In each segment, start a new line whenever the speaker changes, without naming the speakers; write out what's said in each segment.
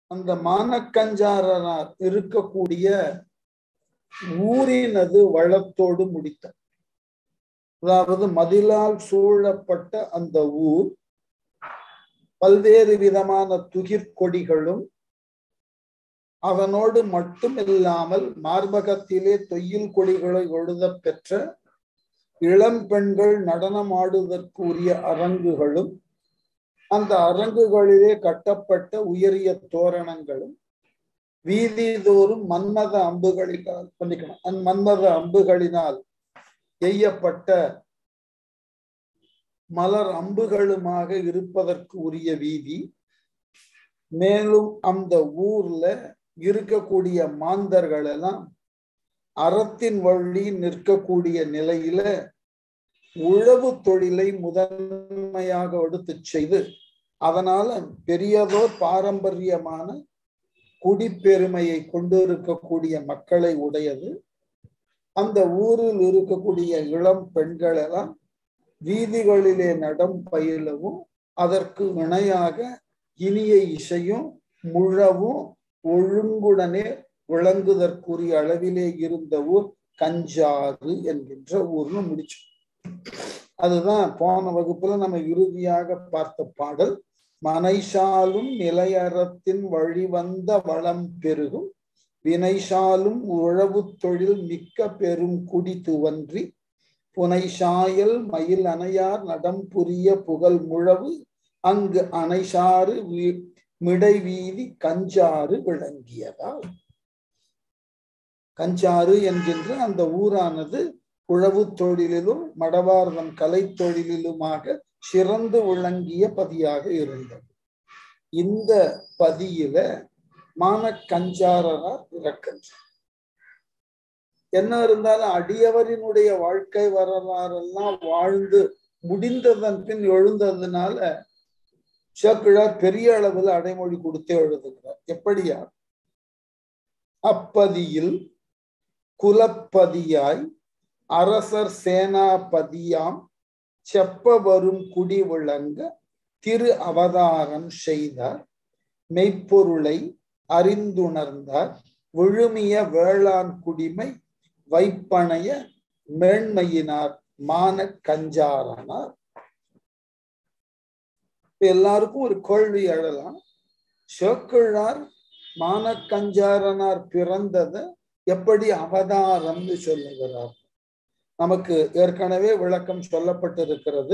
அந்த மானக்கஞ்சாரனார் இருக்கக்கூடிய ஊரினது வளத்தோடு முடித்தார் அதாவது மதிலால் சூழப்பட்ட அந்த ஊர் பல்வேறு விதமான துகிர்கொடிகளும் அவனோடு மட்டும் இல்லாமல் மார்பகத்திலே தொய்யில் கொடிகளை எழுத பெற்ற இளம் பெண்கள் நடனமாடுவதற்குரிய அரங்குகளும் அந்த அரங்குகளிலே கட்டப்பட்ட உயரிய தோரணங்களும் வீதிதோறும் மன்மத அம்புகளினால் பண்ணிக்கணும் மன்மத அம்புகளினால் எய்யப்பட்ட மலர் அம்புகளுமாக இருப்பதற்கு உரிய வீதி மேலும் அந்த ஊர்ல இருக்கக்கூடிய மாந்தர்கள் எல்லாம் அறத்தின் வழி நிற்கக்கூடிய நிலையில உழவு தொழிலை முதன்மையாக எடுத்து செய்து அதனால பெரியதோர் பாரம்பரியமான குடிப்பெருமையை கொண்டு இருக்கக்கூடிய மக்களை உடையது அந்த ஊரில் இருக்கக்கூடிய இளம் பெண்கள் எல்லாம் வீதிகளிலே நடம் பயிலவும் அதற்கு இணையாக இனிய இசையும் முழவும் ஒழுங்குடனே விளங்குதற்குரிய அளவிலே இருந்த ஊர் கஞ்சாறு என்கின்ற ஊர்னு முடிச்சோம் அதுதான் போன வகுப்புல நம்ம இறுதியாக பார்த்த பாடல் மனைசாலும் நிலையறத்தின் வழிவந்த வளம் பெருகும் வினைசாலும் உழவு தொழில் மிக்க பெரும் குடி துவன்றி புனைசாயல் மயில் அணையார் நடம் புரிய புகழ் முழவு அங்கு அணைசாறு மிடை வீதி கஞ்சாறு விளங்கியதால் கஞ்சாறு என்கின்ற அந்த ஊரானது உழவு தொழிலிலும் மடவார்தம் கலை தொழிலிலுமாக சிறந்து விளங்கிய பதியாக இருந்தது இந்த பதியில மான கஞ்சாரரார் பிறக்கின்றார் என்ன இருந்தாலும் அடியவரினுடைய வாழ்க்கை வரலாறெல்லாம் வாழ்ந்து முடிந்ததன் பின் எழுந்ததுனால சேக்கிழார் பெரிய அளவில் அடைமொழி கொடுத்தே எழுதுகிறார் எப்படியா அப்பதியில் குலப்பதியாய் அரசர் சேனாபதியாம் செப்ப வரும் குடி விளங்க திரு அவதாரம் செய்தார் மெய்ப்பொருளை அறிந்துணர்ந்தார் விழுமிய வேளாண் குடிமை வைப்பனைய மேன்மையினார் மான கஞ்சாரனார் எல்லாருக்கும் ஒரு கேள்வி எழலாம் சேக்கிழார் மான கஞ்சாரனார் பிறந்தத எப்படி அவதாரம்னு சொல்லுகிறார் நமக்கு ஏற்கனவே விளக்கம் சொல்லப்பட்டிருக்கிறது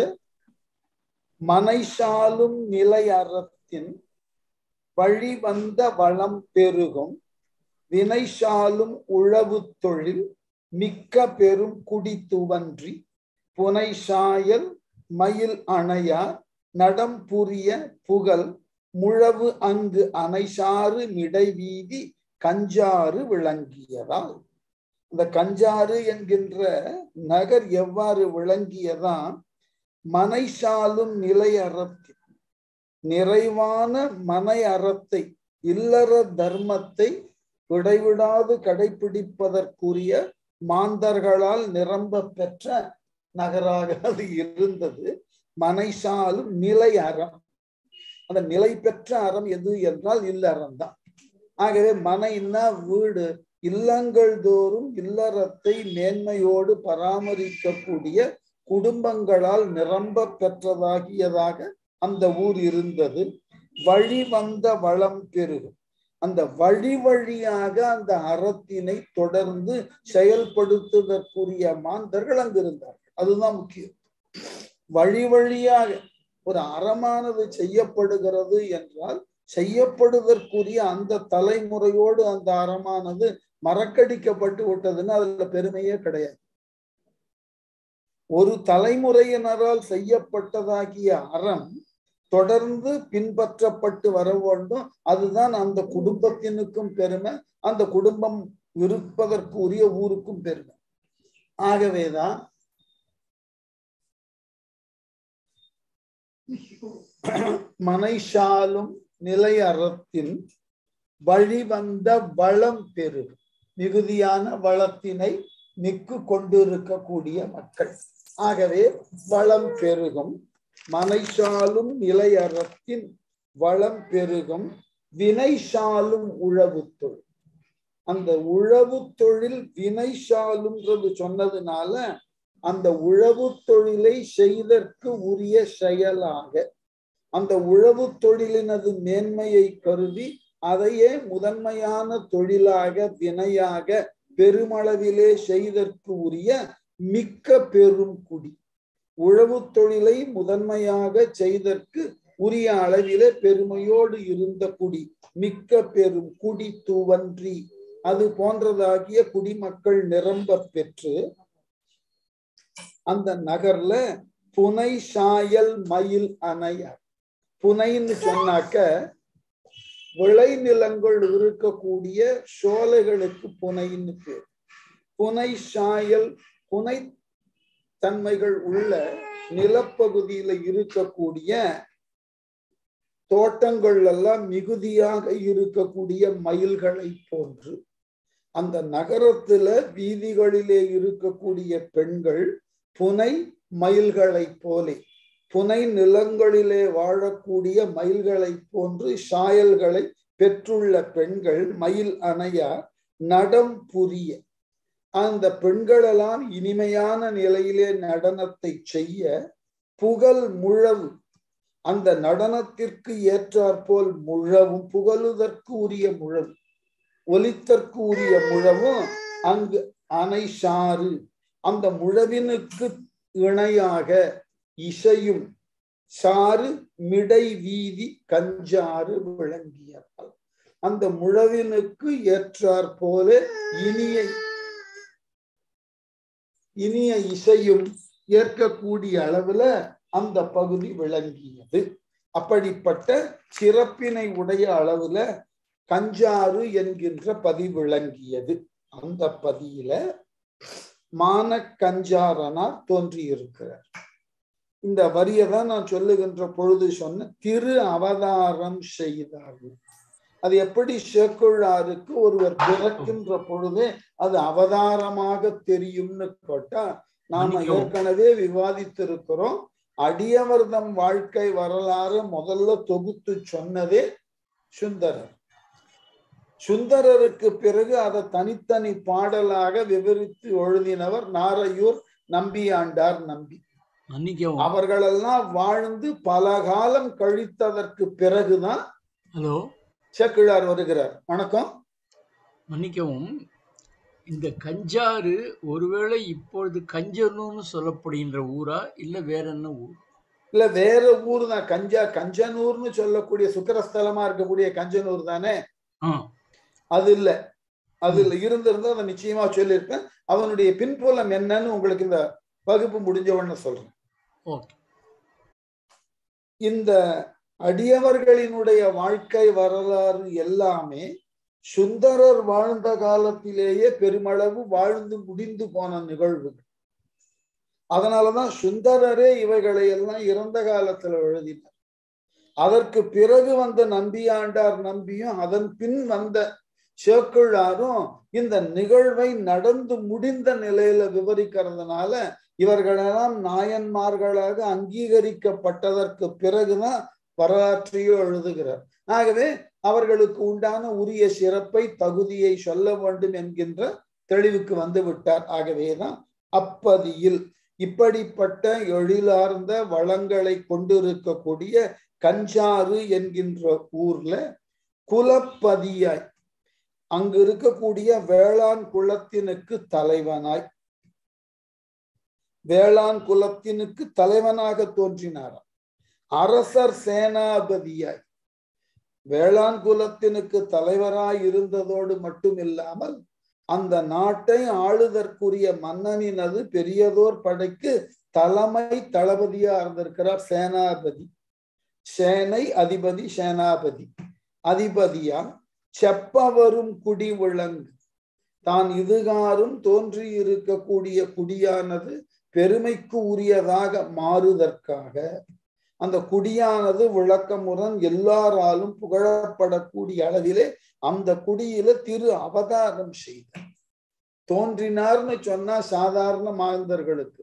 மனைசாலும் நிலை அறத்தின் வழி வந்த வளம் பெருகும் வினைசாலும் உழவு தொழில் மிக்க பெரும் குடி துவன்றி புனைசாயல் மயில் அணையார் நடம் புரிய புகழ் முழவு அங்கு அணைசாறு மிடைவீதி கஞ்சாறு விளங்கியதால் இந்த கஞ்சாறு என்கின்ற நகர் எவ்வாறு விளங்கியதான் மனைசாலும் நிலை அறத்தில் நிறைவான மனை அறத்தை இல்லற தர்மத்தை விடைவிடாது கடைபிடிப்பதற்குரிய மாந்தர்களால் நிரம்ப பெற்ற நகராக அது இருந்தது மனைசாலும் நிலை அறம் அந்த நிலை பெற்ற அறம் எது என்றால் இல்லறம் தான் ஆகவே மனைன்னா வீடு இல்லங்கள் தோறும் இல்லறத்தை மேன்மையோடு பராமரிக்கக்கூடிய குடும்பங்களால் நிரம்ப பெற்றதாகியதாக அந்த ஊர் இருந்தது வழி வந்த வளம் பெருகும் அந்த வழி வழியாக அந்த அறத்தினை தொடர்ந்து செயல்படுத்துவதற்குரிய மாந்தர்கள் அங்கு இருந்தார்கள் அதுதான் முக்கியம் வழி வழியாக ஒரு அறமானது செய்யப்படுகிறது என்றால் செய்யப்படுவதற்குரிய அந்த தலைமுறையோடு அந்த அறமானது மறக்கடிக்கப்பட்டு விட்டதுன்னு அதுல பெருமையே கிடையாது ஒரு தலைமுறையினரால் செய்யப்பட்டதாகிய அறம் தொடர்ந்து பின்பற்றப்பட்டு வர வேண்டும் அதுதான் அந்த குடும்பத்தினுக்கும் பெருமை அந்த குடும்பம் இருப்பதற்கு உரிய ஊருக்கும் பெருமை ஆகவேதான் மனைஷாலும் நிலை அறத்தின் வழிவந்த வளம் பெருகும் மிகுதியான வளத்தினை மிக்கு கொண்டிருக்கக்கூடிய மக்கள் ஆகவே வளம் பெருகும் மனைசாலும் நிலை அறத்தின் வளம் பெருகும் வினைஷாலும் உழவு தொழில் அந்த உழவு தொழில் வினைஷாலும்ன்றது சொன்னதுனால அந்த உழவு தொழிலை செய்தற்கு உரிய செயலாக அந்த உழவு தொழிலினது மேன்மையை கருதி அதையே முதன்மையான தொழிலாக வினையாக பெருமளவிலே செய்தற்கு உரிய மிக்க பெரும் குடி உழவு தொழிலை முதன்மையாக செய்தற்கு உரிய அளவிலே பெருமையோடு இருந்த குடி மிக்க பெரும் குடி துவன்றி அது போன்றதாகிய குடிமக்கள் நிரம்ப பெற்று அந்த நகர்ல புனை சாயல் மயில் அணையார் புனைன்னு சொன்னாக்க விளைநிலங்கள் இருக்கக்கூடிய சோலைகளுக்கு புனைன்னு பேர் புனை சாயல் புனை தன்மைகள் உள்ள நிலப்பகுதியில இருக்கக்கூடிய தோட்டங்கள் எல்லாம் மிகுதியாக இருக்கக்கூடிய மயில்களை போன்று அந்த நகரத்துல வீதிகளிலே இருக்கக்கூடிய பெண்கள் புனை மயில்களை போலே புனை நிலங்களிலே வாழக்கூடிய மயில்களை போன்று சாயல்களை பெற்றுள்ள பெண்கள் மயில் அணையா நடம் புரிய அந்த பெண்களெல்லாம் இனிமையான நிலையிலே நடனத்தை செய்ய புகழ் முழவு அந்த நடனத்திற்கு ஏற்றாற்போல் முழவும் புகழுதற்கு உரிய முழவு ஒலித்தற்கு உரிய முழவும் அங்கு அணை சாறு அந்த முழவினுக்கு இணையாக இசையும் சாறு மிடை வீதி கஞ்சாறு விளங்கியதால் அந்த முழவினுக்கு ஏற்றாற் போல இனிய இனிய இசையும் ஏற்கக்கூடிய அளவுல அந்த பகுதி விளங்கியது அப்படிப்பட்ட சிறப்பினை உடைய அளவுல கஞ்சாறு என்கின்ற பதி விளங்கியது அந்த பதியில மான கஞ்சாரனார் தோன்றி இருக்கிறார் இந்த வரியை தான் நான் சொல்லுகின்ற பொழுது சொன்ன திரு அவதாரம் செய்தார்கள் அது எப்படி சேக்குழாருக்கு ஒருவர் பிறக்கின்ற பொழுதே அது அவதாரமாக தெரியும்னு கேட்டா நாம ஏற்கனவே விவாதித்திருக்கிறோம் அடியவர்தம் வாழ்க்கை வரலாறு முதல்ல தொகுத்து சொன்னதே சுந்தரர் சுந்தரருக்கு பிறகு அதை தனித்தனி பாடலாக விவரித்து எழுதினவர் நாரையூர் நம்பியாண்டார் நம்பி
மன்னிக்கவும்
அவர்களெல்லாம் வாழ்ந்து பல காலம் கழித்ததற்கு பிறகுதான்
ஹலோ
சேக்கிழார் வருகிறார் வணக்கம்
மன்னிக்கவும் இந்த கஞ்சாறு ஒருவேளை இப்பொழுது கஞ்சனூர்னு சொல்லப்படுகின்ற ஊரா இல்ல வேற என்ன ஊர்
இல்ல வேற ஊர் தான் கஞ்சா கஞ்சனூர்னு சொல்லக்கூடிய சுக்கரஸ்தலமா இருக்கக்கூடிய கஞ்சனூர் தானே
ஆ
அது இல்ல அது இல்ல இருந்திருந்தா அதை நிச்சயமா சொல்லியிருப்பேன் அவனுடைய பின்புலம் என்னன்னு உங்களுக்கு இந்த வகுப்பு முடிஞ்ச உடனே சொல்றேன்
ஓகே
இந்த அடியவர்களினுடைய வாழ்க்கை வரலாறு எல்லாமே சுந்தரர் வாழ்ந்த காலத்திலேயே பெருமளவு வாழ்ந்து முடிந்து போன நிகழ்வுகள் அதனாலதான் சுந்தரரே இவைகளை எல்லாம் இறந்த காலத்துல எழுதினார் அதற்கு பிறகு வந்த நம்பியாண்டார் நம்பியும் அதன் பின் வந்த சேக்கிழாரும் இந்த நிகழ்வை நடந்து முடிந்த நிலையில விவரிக்கிறதுனால இவர்களெல்லாம் நாயன்மார்களாக அங்கீகரிக்கப்பட்டதற்கு பிறகுதான் வரலாற்றையோ எழுதுகிறார் ஆகவே அவர்களுக்கு உண்டான உரிய சிறப்பை தகுதியை சொல்ல வேண்டும் என்கின்ற தெளிவுக்கு வந்து விட்டார் ஆகவேதான் அப்பதியில் இப்படிப்பட்ட எழிலார்ந்த வளங்களை கொண்டிருக்கக்கூடிய கஞ்சாறு என்கின்ற ஊர்ல குலப்பதியாய் அங்கு இருக்கக்கூடிய வேளாண் குலத்தினுக்கு தலைவனாய் வேளாண் குலத்தினுக்கு தலைவனாக தோன்றினாராம் அரசர் சேனாபதியாய் வேளாண் குலத்தினுக்கு தலைவராய் இருந்ததோடு மட்டும் இல்லாமல் அந்த நாட்டை ஆளுதற்குரிய மன்னனினது பெரியதோர் படைக்கு தலைமை தளபதியா இருந்திருக்கிறார் சேனாபதி சேனை அதிபதி சேனாபதி அதிபதியா செப்ப வரும் குடி விளங்கு தான் இதுகாரும் தோன்றி இருக்கக்கூடிய குடியானது பெருமைக்கு உரியதாக மாறுதற்காக அந்த குடியானது விளக்கமுடன் எல்லாராலும் புகழப்படக்கூடிய அளவிலே அந்த குடியில திரு அவதாரம் செய்தார் தோன்றினார்னு சொன்னா சாதாரண மாந்தர்களுக்கு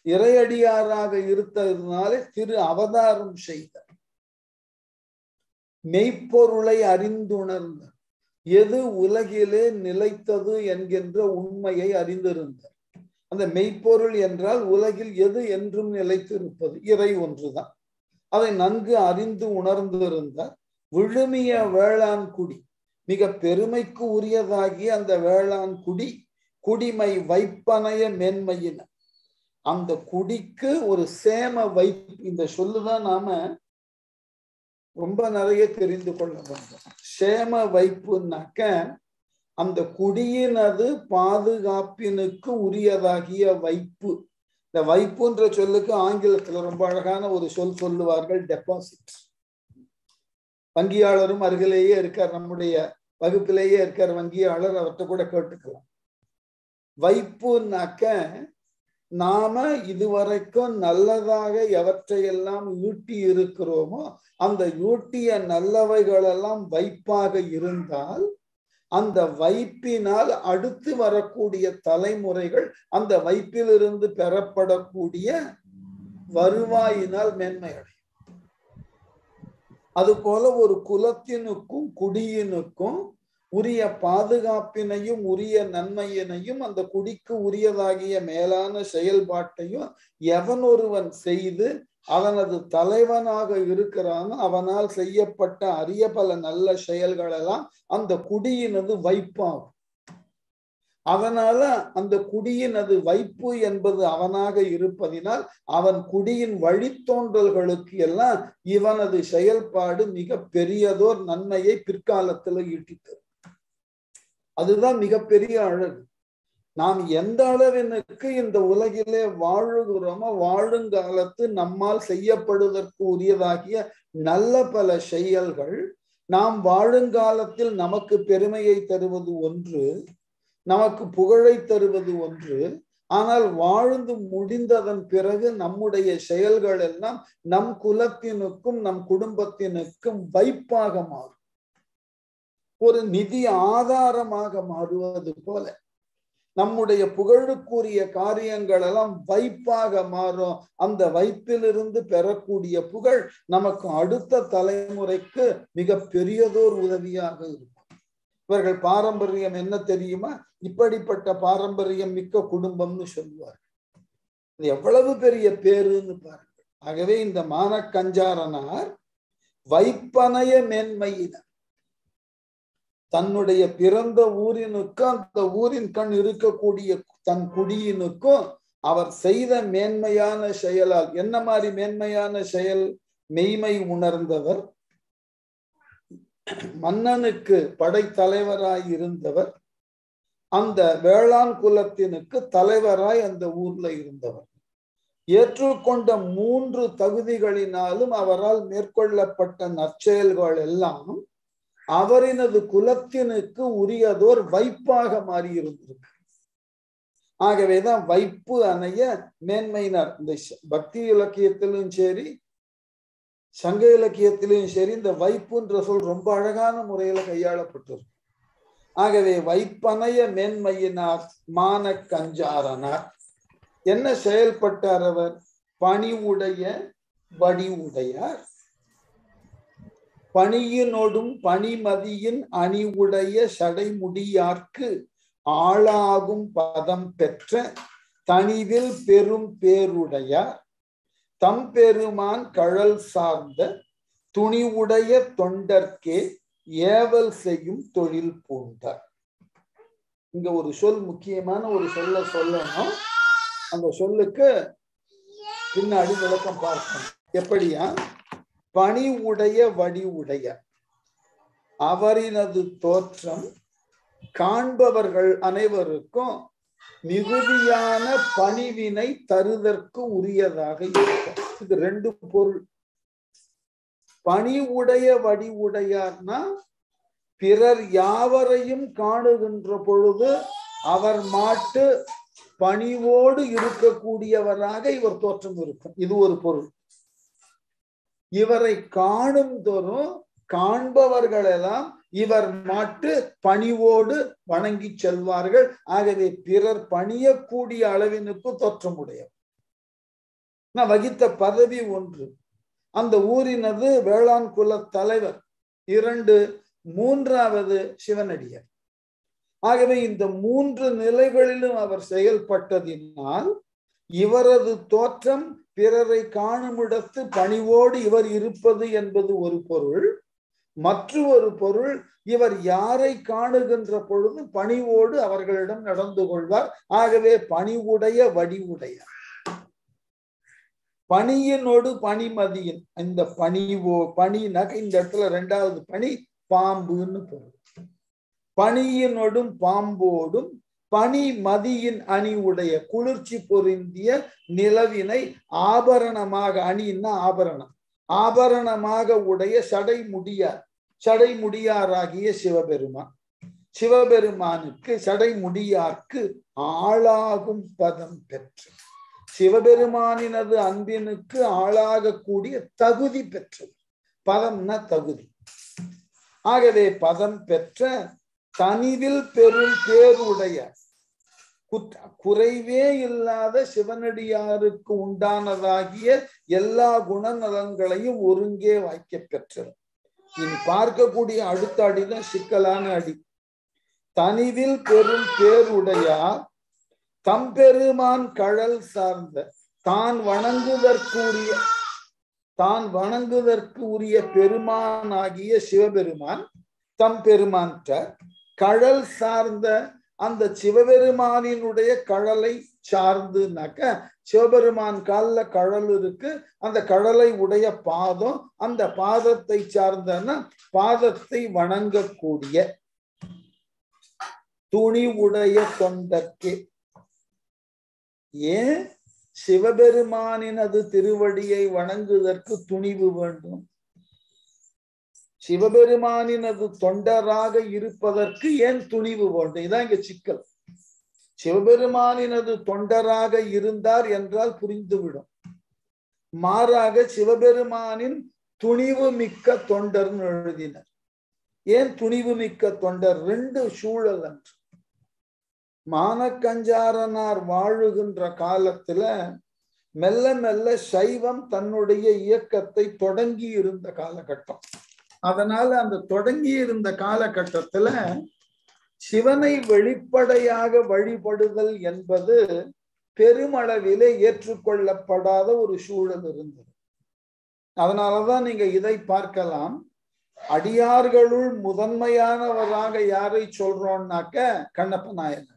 இறையடியாராக இருந்ததுனாலே திரு அவதாரம் செய்தார் மெய்ப்பொருளை அறிந்துணர்ந்தார் எது உலகிலே நிலைத்தது என்கின்ற உண்மையை அறிந்திருந்தார் அந்த மெய்ப்பொருள் என்றால் உலகில் எது என்றும் நிலைத்திருப்பது இறை ஒன்றுதான் அதை நன்கு அறிந்து உணர்ந்திருந்தார் விழுமிய வேளாண் குடி மிக பெருமைக்கு உரியதாகிய அந்த வேளாண் குடி குடிமை வைப்பனைய மேன்மையின அந்த குடிக்கு ஒரு சேம வைப்பு இந்த சொல்லுதான் நாம ரொம்ப நிறைய தெரிந்து கொள்ள வேண்டும் சேம வைப்புனாக்க அந்த குடியினது பாதுகாப்பினுக்கு உரியதாகிய வைப்பு இந்த வைப்புன்ற சொல்லுக்கு ஆங்கிலத்துல ரொம்ப அழகான ஒரு சொல் சொல்லுவார்கள் டெபாசிட் வங்கியாளரும் அருகிலேயே இருக்கார் நம்முடைய வகுப்பிலேயே இருக்கார் வங்கியாளர் அவர்கிட்ட கூட கேட்டுக்கலாம் வைப்புனாக்க நாம இதுவரைக்கும் நல்லதாக எவற்றையெல்லாம் ஈட்டி இருக்கிறோமோ அந்த ஈட்டிய நல்லவைகளெல்லாம் வைப்பாக இருந்தால் அந்த வைப்பினால் அடுத்து வரக்கூடிய தலைமுறைகள் அந்த வைப்பிலிருந்து பெறப்படக்கூடிய வருவாயினால் மேன்மையடையும் அது போல ஒரு குலத்தினுக்கும் குடியினுக்கும் உரிய பாதுகாப்பினையும் உரிய நன்மையினையும் அந்த குடிக்கு உரியதாகிய மேலான செயல்பாட்டையும் எவன் ஒருவன் செய்து அவனது தலைவனாக இருக்கிறானோ அவனால் செய்யப்பட்ட அரிய பல நல்ல செயல்கள் எல்லாம் அந்த குடியினது வைப்பாகும் அதனால அந்த குடியினது வைப்பு என்பது அவனாக இருப்பதினால் அவன் குடியின் வழித்தோன்றல்களுக்கு எல்லாம் இவனது செயல்பாடு மிக பெரியதோர் நன்மையை பிற்காலத்துல ஈட்டித்தரும் அதுதான் மிகப்பெரிய அழகு நாம் எந்த அளவினுக்கு இந்த உலகிலே வாழுகிறோமோ வாழுங்காலத்து நம்மால் செய்யப்படுவதற்கு உரியதாகிய நல்ல பல செயல்கள் நாம் வாழுங்காலத்தில் நமக்கு பெருமையை தருவது ஒன்று நமக்கு புகழை தருவது ஒன்று ஆனால் வாழ்ந்து முடிந்ததன் பிறகு நம்முடைய செயல்கள் எல்லாம் நம் குலத்தினுக்கும் நம் குடும்பத்தினுக்கும் வைப்பாக மாறும் ஒரு நிதி ஆதாரமாக மாறுவது போல நம்முடைய புகழுக்குரிய காரியங்கள் எல்லாம் வைப்பாக மாறும் அந்த வைப்பிலிருந்து பெறக்கூடிய புகழ் நமக்கு அடுத்த தலைமுறைக்கு மிக பெரியதோர் உதவியாக இருக்கும் இவர்கள் பாரம்பரியம் என்ன தெரியுமா இப்படிப்பட்ட பாரம்பரியம் மிக்க குடும்பம்னு சொல்லுவார் இது எவ்வளவு பெரிய பேருன்னு பாருங்கள் ஆகவே இந்த மானக்கஞ்சாரனார் வைப்பனைய மேன்மையினர் தன்னுடைய பிறந்த ஊரினுக்கும் அந்த ஊரின் கண் இருக்கக்கூடிய தன் குடியினுக்கும் அவர் செய்த மேன்மையான செயலால் என்ன மாதிரி மேன்மையான செயல் மெய்மை உணர்ந்தவர் மன்னனுக்கு படைத்தலைவராய் இருந்தவர் அந்த வேளாண் குலத்தினுக்கு தலைவராய் அந்த ஊர்ல இருந்தவர் ஏற்றுக்கொண்ட மூன்று தகுதிகளினாலும் அவரால் மேற்கொள்ளப்பட்ட நற்செயல்கள் எல்லாம் அவரினது குலத்தினுக்கு உரியதோர் வைப்பாக மாறி இருந்திருக்கு ஆகவேதான் வைப்பு அணைய மேன்மையினர் இந்த பக்தி இலக்கியத்திலும் சரி சங்க இலக்கியத்திலும் சரி இந்த வைப்புன்ற சொல் ரொம்ப அழகான முறையில கையாளப்பட்டிருக்கு ஆகவே வைப்பனைய மேன்மையினார் மான கஞ்சாரனார் என்ன செயல்பட்டார் அவர் பணிவுடைய வடிவுடையார் பணியினோடும் பணிமதியின் அணிவுடைய சடைமுடியார்க்கு ஆளாகும் பதம் பெற்ற தனிவில் பெரும் பேருடையார் தம்பெருமான் கழல் சார்ந்த துணிவுடைய தொண்டர்க்கே ஏவல் செய்யும் தொழில் பூண்டார் இங்க ஒரு சொல் முக்கியமான ஒரு சொல்ல சொல்லணும் அந்த சொல்லுக்கு பின்னாடி விளக்கம் பார்க்கணும் எப்படியா பணி உடைய வடி உடைய அவரினது தோற்றம் காண்பவர்கள் அனைவருக்கும் மிகுதியான பணிவினை தருதற்கு உரியதாக இருக்கும் இது ரெண்டு பொருள் பணி உடைய வடி உடையார்னா பிறர் யாவரையும் காணுகின்ற பொழுது அவர் மாட்டு பணிவோடு இருக்கக்கூடியவராக இவர் தோற்றம் இருக்கும் இது ஒரு பொருள் இவரை காணும் தோறும் காண்பவர்களெல்லாம் இவர் மாட்டு பணிவோடு வணங்கி செல்வார்கள் ஆகவே பிறர் பணியக்கூடிய அளவினுக்கு தோற்றமுடையவர் நான் வகித்த பதவி ஒன்று அந்த ஊரினது வேளாண் குல தலைவர் இரண்டு மூன்றாவது சிவனடியார் ஆகவே இந்த மூன்று நிலைகளிலும் அவர் செயல்பட்டதினால் இவரது தோற்றம் பிறரை காணுமிடத்து பணிவோடு இவர் இருப்பது என்பது ஒரு பொருள் மற்றொரு பொருள் இவர் யாரை காணுகின்ற பொழுது பணிவோடு அவர்களிடம் நடந்து கொள்வார் ஆகவே பணிவுடைய வடிவுடைய பணியினோடு பணிமதியின் இந்த பணிவோ பணினாக்க இந்த இடத்துல ரெண்டாவது பணி பாம்புன்னு பொருள் பணியினோடும் பாம்போடும் பனி மதியின் அணி உடைய குளிர்ச்சி பொருந்திய நிலவினை ஆபரணமாக அணின்னா ஆபரணம் ஆபரணமாக உடைய சடை முடியார் சடை முடியாராகிய சிவபெருமான் சிவபெருமானுக்கு சடை முடியார்க்கு ஆளாகும் பதம் பெற்று சிவபெருமானினது அன்பினுக்கு ஆளாகக்கூடிய தகுதி பெற்றது பதம்னா தகுதி ஆகவே பதம் பெற்ற தனிவில் பெரும் பேருடைய குற்ற குறைவே இல்லாத சிவனடியாருக்கு உண்டானதாகிய எல்லா குணநலன்களையும் ஒருங்கே வாய்க்க பெற்றது இனி பார்க்கக்கூடிய அடுத்த அடிதான் சிக்கலான அடி தனிவில் பெரும் பேருடையார் தம்பெருமான் கழல் சார்ந்த தான் வணங்குதற்குரிய தான் வணங்குவதற்கு உரிய பெருமானாகிய சிவபெருமான் தம் பெருமான்கிட்ட கழல் சார்ந்த அந்த சிவபெருமானினுடைய கழலை சார்ந்துனாக்க சிவபெருமான் கால்ல கழல் இருக்கு அந்த கடலை உடைய பாதம் அந்த பாதத்தை சார்ந்தன பாதத்தை வணங்கக்கூடிய துணி உடைய தொண்டர்க்கே ஏன் சிவபெருமானினது திருவடியை வணங்குவதற்கு துணிவு வேண்டும் சிவபெருமானினது தொண்டராக இருப்பதற்கு ஏன் துணிவு வேண்டும் இதான் இங்க சிக்கல் சிவபெருமானினது தொண்டராக இருந்தார் என்றால் புரிந்துவிடும் மாறாக சிவபெருமானின் துணிவு மிக்க தொண்டர்னு எழுதினர் ஏன் துணிவு மிக்க தொண்டர் ரெண்டு சூழல் அன்று மானக்கஞ்சாரனார் வாழுகின்ற காலத்துல மெல்ல மெல்ல சைவம் தன்னுடைய இயக்கத்தை தொடங்கி இருந்த காலகட்டம் அதனால அந்த தொடங்கி இருந்த காலகட்டத்துல சிவனை வெளிப்படையாக வழிபடுதல் என்பது பெருமளவிலே ஏற்றுக்கொள்ளப்படாத ஒரு சூழல் இருந்தது அதனாலதான் நீங்க இதை பார்க்கலாம் அடியார்களுள் முதன்மையானவராக யாரை சொல்றோம்னாக்க கண்ணப்ப நாயனார்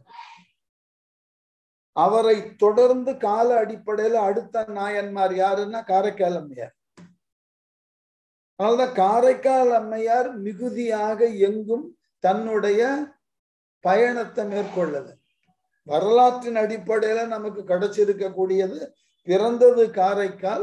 அவரை தொடர்ந்து கால அடிப்படையில அடுத்த நாயன்மார் யாருன்னா காரைக்கால் அம்மையார் அதனால்தான் காரைக்கால் அம்மையார் மிகுதியாக எங்கும் தன்னுடைய பயணத்தை மேற்கொள்ளது வரலாற்றின் அடிப்படையில நமக்கு கிடைச்சிருக்கக்கூடியது பிறந்தது காரைக்கால்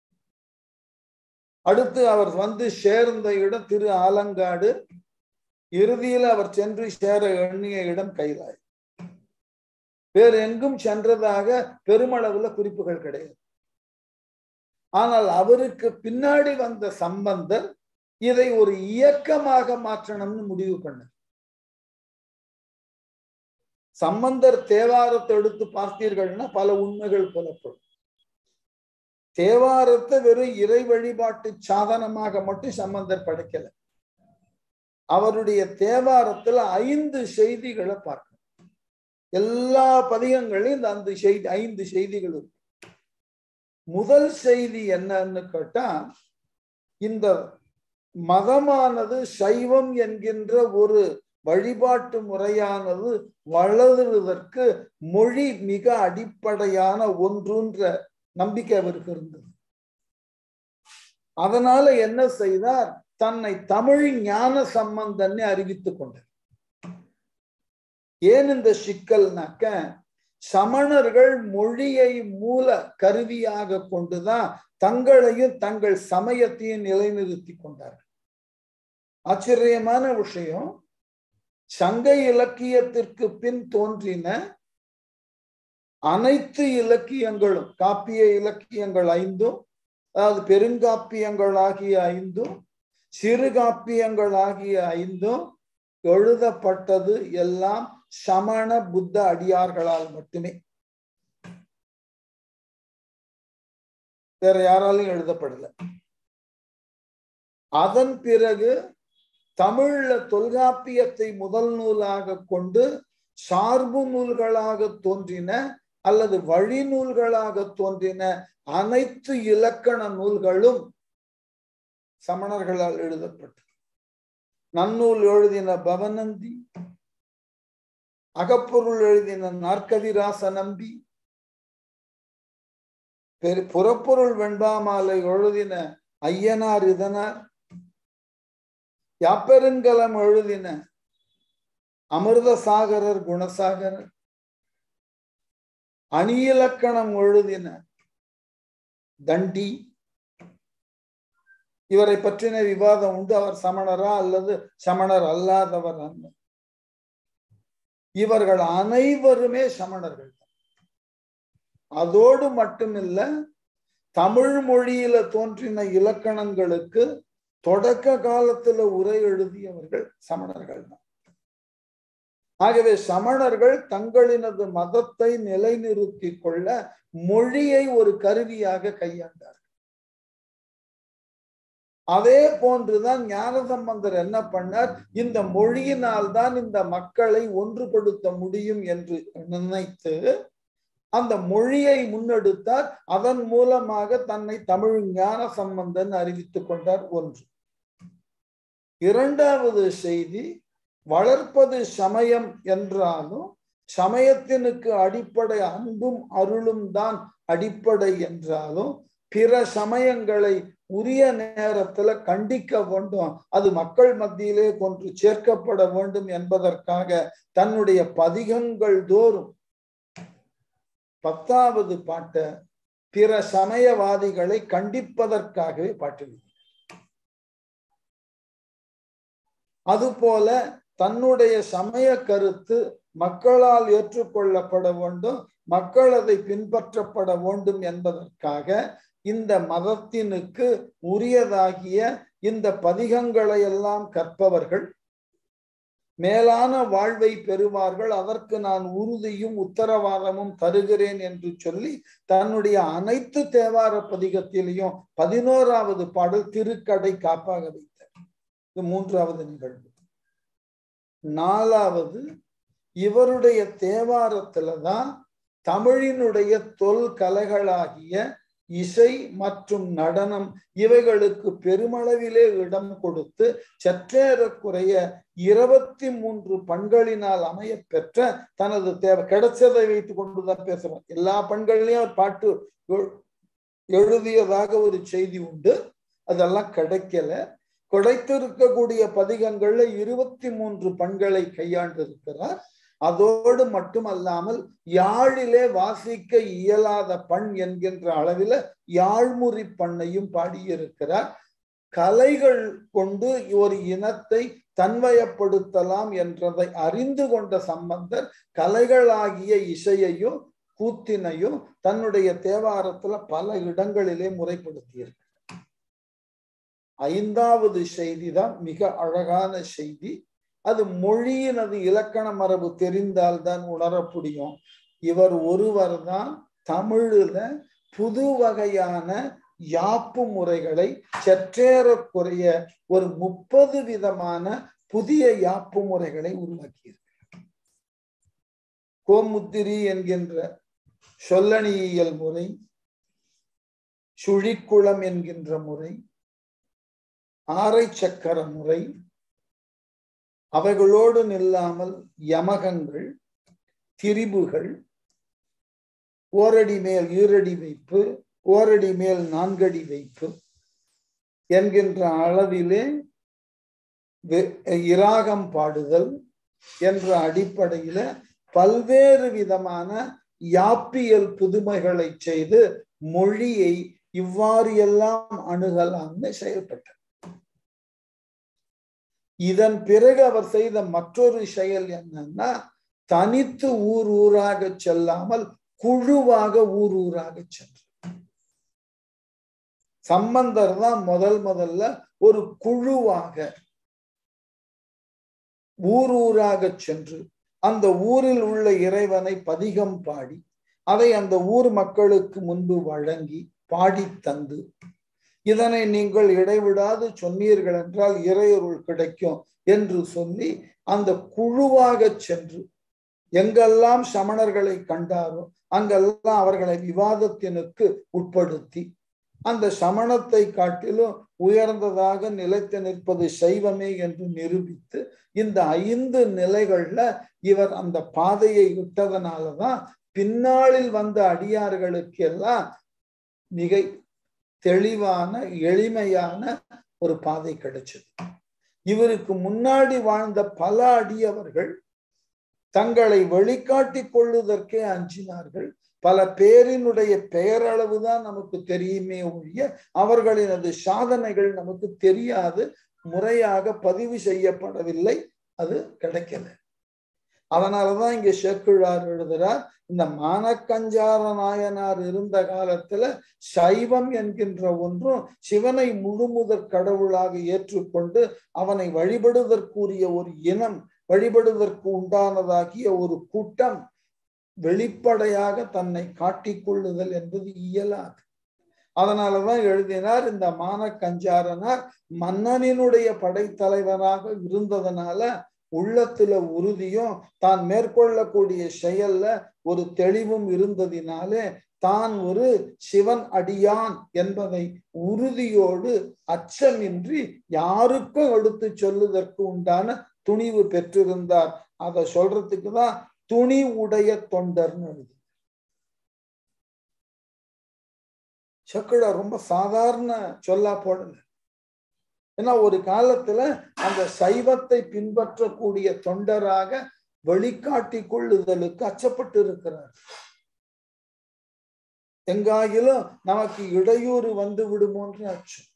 அடுத்து அவர் வந்து சேர்ந்த இடம் திரு ஆலங்காடு இறுதியில் அவர் சென்று சேர எண்ணிய இடம் கைலாய் வேறு எங்கும் சென்றதாக பெருமளவுல குறிப்புகள் கிடையாது ஆனால் அவருக்கு பின்னாடி வந்த சம்பந்தர் இதை ஒரு இயக்கமாக மாற்றணும்னு முடிவு பண்ணார் சம்பந்தர் தேவாரத்தை எடுத்து பார்த்தீர்கள்னா பல உண்மைகள் புலப்படும் தேவாரத்தை வெறும் இறை வழிபாட்டு சாதனமாக மட்டும் சம்பந்தர் படைக்கல அவருடைய தேவாரத்துல ஐந்து செய்திகளை பார்க்கணும் எல்லா பதிகங்களையும் இந்த அந்த செய்தி ஐந்து செய்திகள் இருக்கு முதல் செய்தி என்னன்னு கேட்டா இந்த மதமானது சைவம் என்கின்ற ஒரு வழிபாட்டு முறையானது வளருவதற்கு மொழி மிக அடிப்படையான ஒன்றுன்ற நம்பிக்கை அவருக்கு இருந்தது அதனால என்ன செய்தார் தன்னை தமிழ் ஞான சம்பந்தன்னு அறிவித்துக் கொண்டார் ஏன் இந்த சிக்கல்னாக்க சமணர்கள் மொழியை மூல கருவியாக கொண்டுதான் தங்களையும் தங்கள் சமயத்தையும் நிலைநிறுத்தி கொண்டார்கள் ஆச்சரியமான விஷயம் சங்க இலக்கியத்திற்கு பின் தோன்றின அனைத்து இலக்கியங்களும் காப்பிய இலக்கியங்கள் ஐந்தும் அதாவது பெருங்காப்பியங்கள் ஆகிய ஐந்தும் சிறு காப்பியங்கள் ஆகிய ஐந்தும் எழுதப்பட்டது எல்லாம் சமண புத்த அடியார்களால் மட்டுமே வேற யாராலும் எழுதப்படல அதன் பிறகு தமிழ்ல தொல்காப்பியத்தை முதல் நூலாக கொண்டு சார்பு நூல்களாக தோன்றின அல்லது வழி நூல்களாக தோன்றின அனைத்து இலக்கண நூல்களும் சமணர்களால் எழுதப்பட்டது நன்னூல் எழுதின பவநந்தி அகப்பொருள் எழுதின நாற்கவிராச நம்பி புறப்பொருள் வெண்பாமாலை எழுதின ஐயனார் இதனார் யாப்பெருங்கலம் எழுதின அமிர்தசாகரர் குணசாகரர் அணியிலக்கணம் எழுதின தண்டி இவரை பற்றின விவாதம் உண்டு அவர் சமணரா அல்லது சமணர் அல்லாதவர் அல்ல இவர்கள் அனைவருமே சமணர்கள் அதோடு மட்டுமில்ல தமிழ் மொழியில தோன்றின இலக்கணங்களுக்கு தொடக்க காலத்துல உரை எழுதியவர்கள் சமணர்கள் தான் ஆகவே சமணர்கள் தங்களினது மதத்தை நிலைநிறுத்தி கொள்ள மொழியை ஒரு கருவியாக கையாண்டார் அதே போன்றுதான் ஞானசம்பந்தர் என்ன பண்ணார் இந்த மொழியினால் தான் இந்த மக்களை ஒன்றுபடுத்த முடியும் என்று நினைத்து அந்த மொழியை முன்னெடுத்தார் அதன் மூலமாக தன்னை தமிழ் ஞான சம்பந்தன் அறிவித்துக் கொண்டார் ஒன்று இரண்டாவது செய்தி வளர்ப்பது சமயம் என்றாலும் சமயத்தினுக்கு அடிப்படை அன்பும் அருளும் தான் அடிப்படை என்றாலும் பிற சமயங்களை உரிய நேரத்துல கண்டிக்க வேண்டும் அது மக்கள் மத்தியிலே கொன்று சேர்க்கப்பட வேண்டும் என்பதற்காக தன்னுடைய பதிகங்கள் தோறும் பத்தாவது பாட்ட பிற சமயவாதிகளை கண்டிப்பதற்காகவே பாட்டு அதுபோல தன்னுடைய சமய கருத்து மக்களால் ஏற்றுக்கொள்ளப்பட வேண்டும் மக்கள் அதை பின்பற்றப்பட வேண்டும் என்பதற்காக இந்த மதத்தினுக்கு உரியதாகிய இந்த பதிகங்களை எல்லாம் கற்பவர்கள் மேலான வாழ்வை பெறுவார்கள் அதற்கு நான் உறுதியும் உத்தரவாதமும் தருகிறேன் என்று சொல்லி தன்னுடைய அனைத்து தேவார பதிகத்திலையும் பதினோராவது பாடல் திருக்கடை காப்பாக வைத்தார் இது மூன்றாவது நிகழ்வு நாலாவது இவருடைய தேவாரத்துலதான் தமிழினுடைய தொல் கலைகளாகிய இசை மற்றும் நடனம் இவைகளுக்கு பெருமளவிலே இடம் கொடுத்து சற்றேறக்குறைய இருபத்தி மூன்று பண்களினால் அமைய பெற்ற தனது தேவை கிடைச்சதை வைத்துக் கொண்டுதான் பேசுறோம் எல்லா பண்கள்லயும் பாட்டு எழுதியதாக ஒரு செய்தி உண்டு அதெல்லாம் கிடைக்கல கிடைத்திருக்கக்கூடிய பதிகங்கள்ல இருபத்தி மூன்று பண்களை கையாண்டு இருக்கிறார் அதோடு மட்டுமல்லாமல் யாழிலே வாசிக்க இயலாத பண் என்கின்ற அளவில் யாழ்முறி பண்ணையும் பாடியிருக்கிறார் கலைகள் கொண்டு ஒரு இனத்தை தன்வயப்படுத்தலாம் என்றதை அறிந்து கொண்ட சம்பந்தர் கலைகளாகிய இசையையும் கூத்தினையும் தன்னுடைய தேவாரத்துல பல இடங்களிலே முறைப்படுத்தியிருக்கிறார் ஐந்தாவது செய்தி தான் மிக அழகான செய்தி அது மொழியினது இலக்கண மரபு தெரிந்தால்தான் உணர முடியும் இவர் ஒருவர் தான் தமிழில புது வகையான யாப்பு முறைகளை சற்றேறக்குறைய ஒரு முப்பது விதமான புதிய யாப்பு முறைகளை உருவாக்கியிருக்கிறார் கோமுத்திரி என்கின்ற சொல்லணியியல் முறை சுழிக்குளம் என்கின்ற முறை ஆரை சக்கர முறை அவைகளோடு நில்லாமல் யமகங்கள் திரிபுகள் ஓரடி மேல் ஈரடி வைப்பு ஓரடி மேல் நான்கடி வைப்பு என்கின்ற அளவிலே இராகம் பாடுதல் என்ற அடிப்படையில பல்வேறு விதமான யாப்பியல் புதுமைகளை செய்து மொழியை இவ்வாறு எல்லாம் அணுகலாம்னு செயல்பட்டார் இதன் பிறகு அவர் செய்த மற்றொரு செயல் என்னன்னா தனித்து ஊர் ஊராக செல்லாமல் குழுவாக ஊர் ஊராக சென்று சம்பந்தர் தான் முதல் முதல்ல ஒரு குழுவாக ஊர் ஊராக சென்று அந்த ஊரில் உள்ள இறைவனை பதிகம் பாடி அதை அந்த ஊர் மக்களுக்கு முன்பு வழங்கி பாடி தந்து இதனை நீங்கள் இடைவிடாது சொன்னீர்கள் என்றால் இறையொருள் கிடைக்கும் என்று சொல்லி அந்த குழுவாக சென்று எங்கெல்லாம் சமணர்களை கண்டாரோ அங்கெல்லாம் அவர்களை விவாதத்தினுக்கு உட்படுத்தி அந்த சமணத்தை காட்டிலும் உயர்ந்ததாக நிலைத்து நிற்பது சைவமே என்று நிரூபித்து இந்த ஐந்து நிலைகள்ல இவர் அந்த பாதையை விட்டதனாலதான் பின்னாளில் வந்த அடியார்களுக்கு எல்லாம் மிக தெளிவான எளிமையான ஒரு பாதை கிடைச்சது இவருக்கு முன்னாடி வாழ்ந்த பல அடியவர்கள் தங்களை வெளிக்காட்டிக் கொள்ளுவதற்கே அஞ்சினார்கள் பல பேரினுடைய பெயரளவு தான் நமக்கு தெரியுமே ஒழிய அவர்களினது சாதனைகள் நமக்கு தெரியாது முறையாக பதிவு செய்யப்படவில்லை அது கிடைக்கல அதனாலதான் இங்க சேக்குழார் எழுதுறார் இந்த மானக்கஞ்சார நாயனார் இருந்த காலத்துல சைவம் என்கின்ற ஒன்றும் சிவனை முழுமுதற் கடவுளாக ஏற்றுக்கொண்டு அவனை வழிபடுவதற்குரிய ஒரு இனம் வழிபடுவதற்கு உண்டானதாகிய ஒரு கூட்டம் வெளிப்படையாக தன்னை காட்டிக்கொள்ளுதல் என்பது இயலாது அதனாலதான் எழுதினார் இந்த மான கஞ்சாரனார் மன்னனினுடைய படைத்தலைவராக இருந்ததனால உள்ளத்துல உறுதியும் தான் மேற்கொள்ளக்கூடிய செயல்ல ஒரு தெளிவும் இருந்ததினாலே தான் ஒரு சிவன் அடியான் என்பதை உறுதியோடு அச்சமின்றி யாருக்கும் எடுத்து சொல்லுவதற்கு உண்டான துணிவு பெற்றிருந்தார் அதை சொல்றதுக்கு தான் துணி உடைய தொண்டர்னு எழுதி சக்குழா ரொம்ப சாதாரண சொல்லா போடல ஏன்னா ஒரு காலத்துல அந்த சைவத்தை பின்பற்றக்கூடிய தொண்டராக வெளிக்காட்டி கொள்ளுதலுக்கு அச்சப்பட்டு இருக்கிறார் எங்காயிலும் நமக்கு இடையூறு வந்து விடுமோன்ற அச்சம்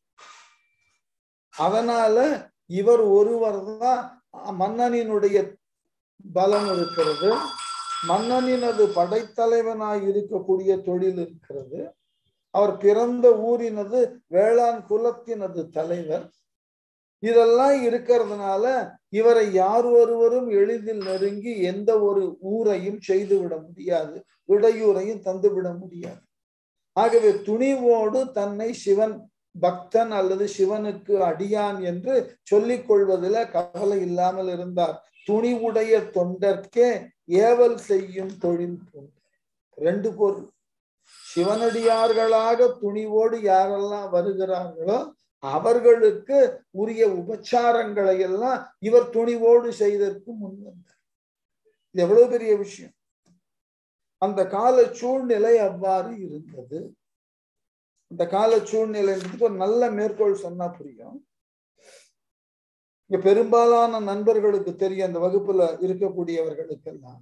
அதனால இவர் ஒருவர் தான் மன்னனினுடைய பலம் இருக்கிறது மன்னனினது படைத்தலைவனாய் இருக்கக்கூடிய தொழில் இருக்கிறது அவர் பிறந்த ஊரினது வேளாண் குலத்தினது தலைவர் இதெல்லாம் இருக்கிறதுனால இவரை யார் ஒருவரும் எளிதில் நெருங்கி எந்த ஒரு ஊரையும் செய்துவிட முடியாது இடையூரையும் தந்துவிட முடியாது ஆகவே துணிவோடு தன்னை சிவன் பக்தன் அல்லது சிவனுக்கு அடியான் என்று சொல்லிக் கொள்வதில் கவலை இல்லாமல் இருந்தார் துணிவுடைய தொண்டர்க்கே ஏவல் செய்யும் தொழில் போன்ற ரெண்டு பொருள் சிவனடியார்களாக துணிவோடு யாரெல்லாம் வருகிறார்களோ அவர்களுக்கு உரிய உபச்சாரங்களை எல்லாம் இவர் துணிவோடு செய்ததற்கு முன் வந்தார் இது எவ்வளவு பெரிய விஷயம் அந்த கால சூழ்நிலை அவ்வாறு இருந்தது அந்த கால சூழ்நிலைன்றதுக்கு ஒரு நல்ல மேற்கோள் சொன்னா புரியும் இங்க பெரும்பாலான நண்பர்களுக்கு தெரியும் அந்த வகுப்புல இருக்கக்கூடியவர்களுக்கெல்லாம்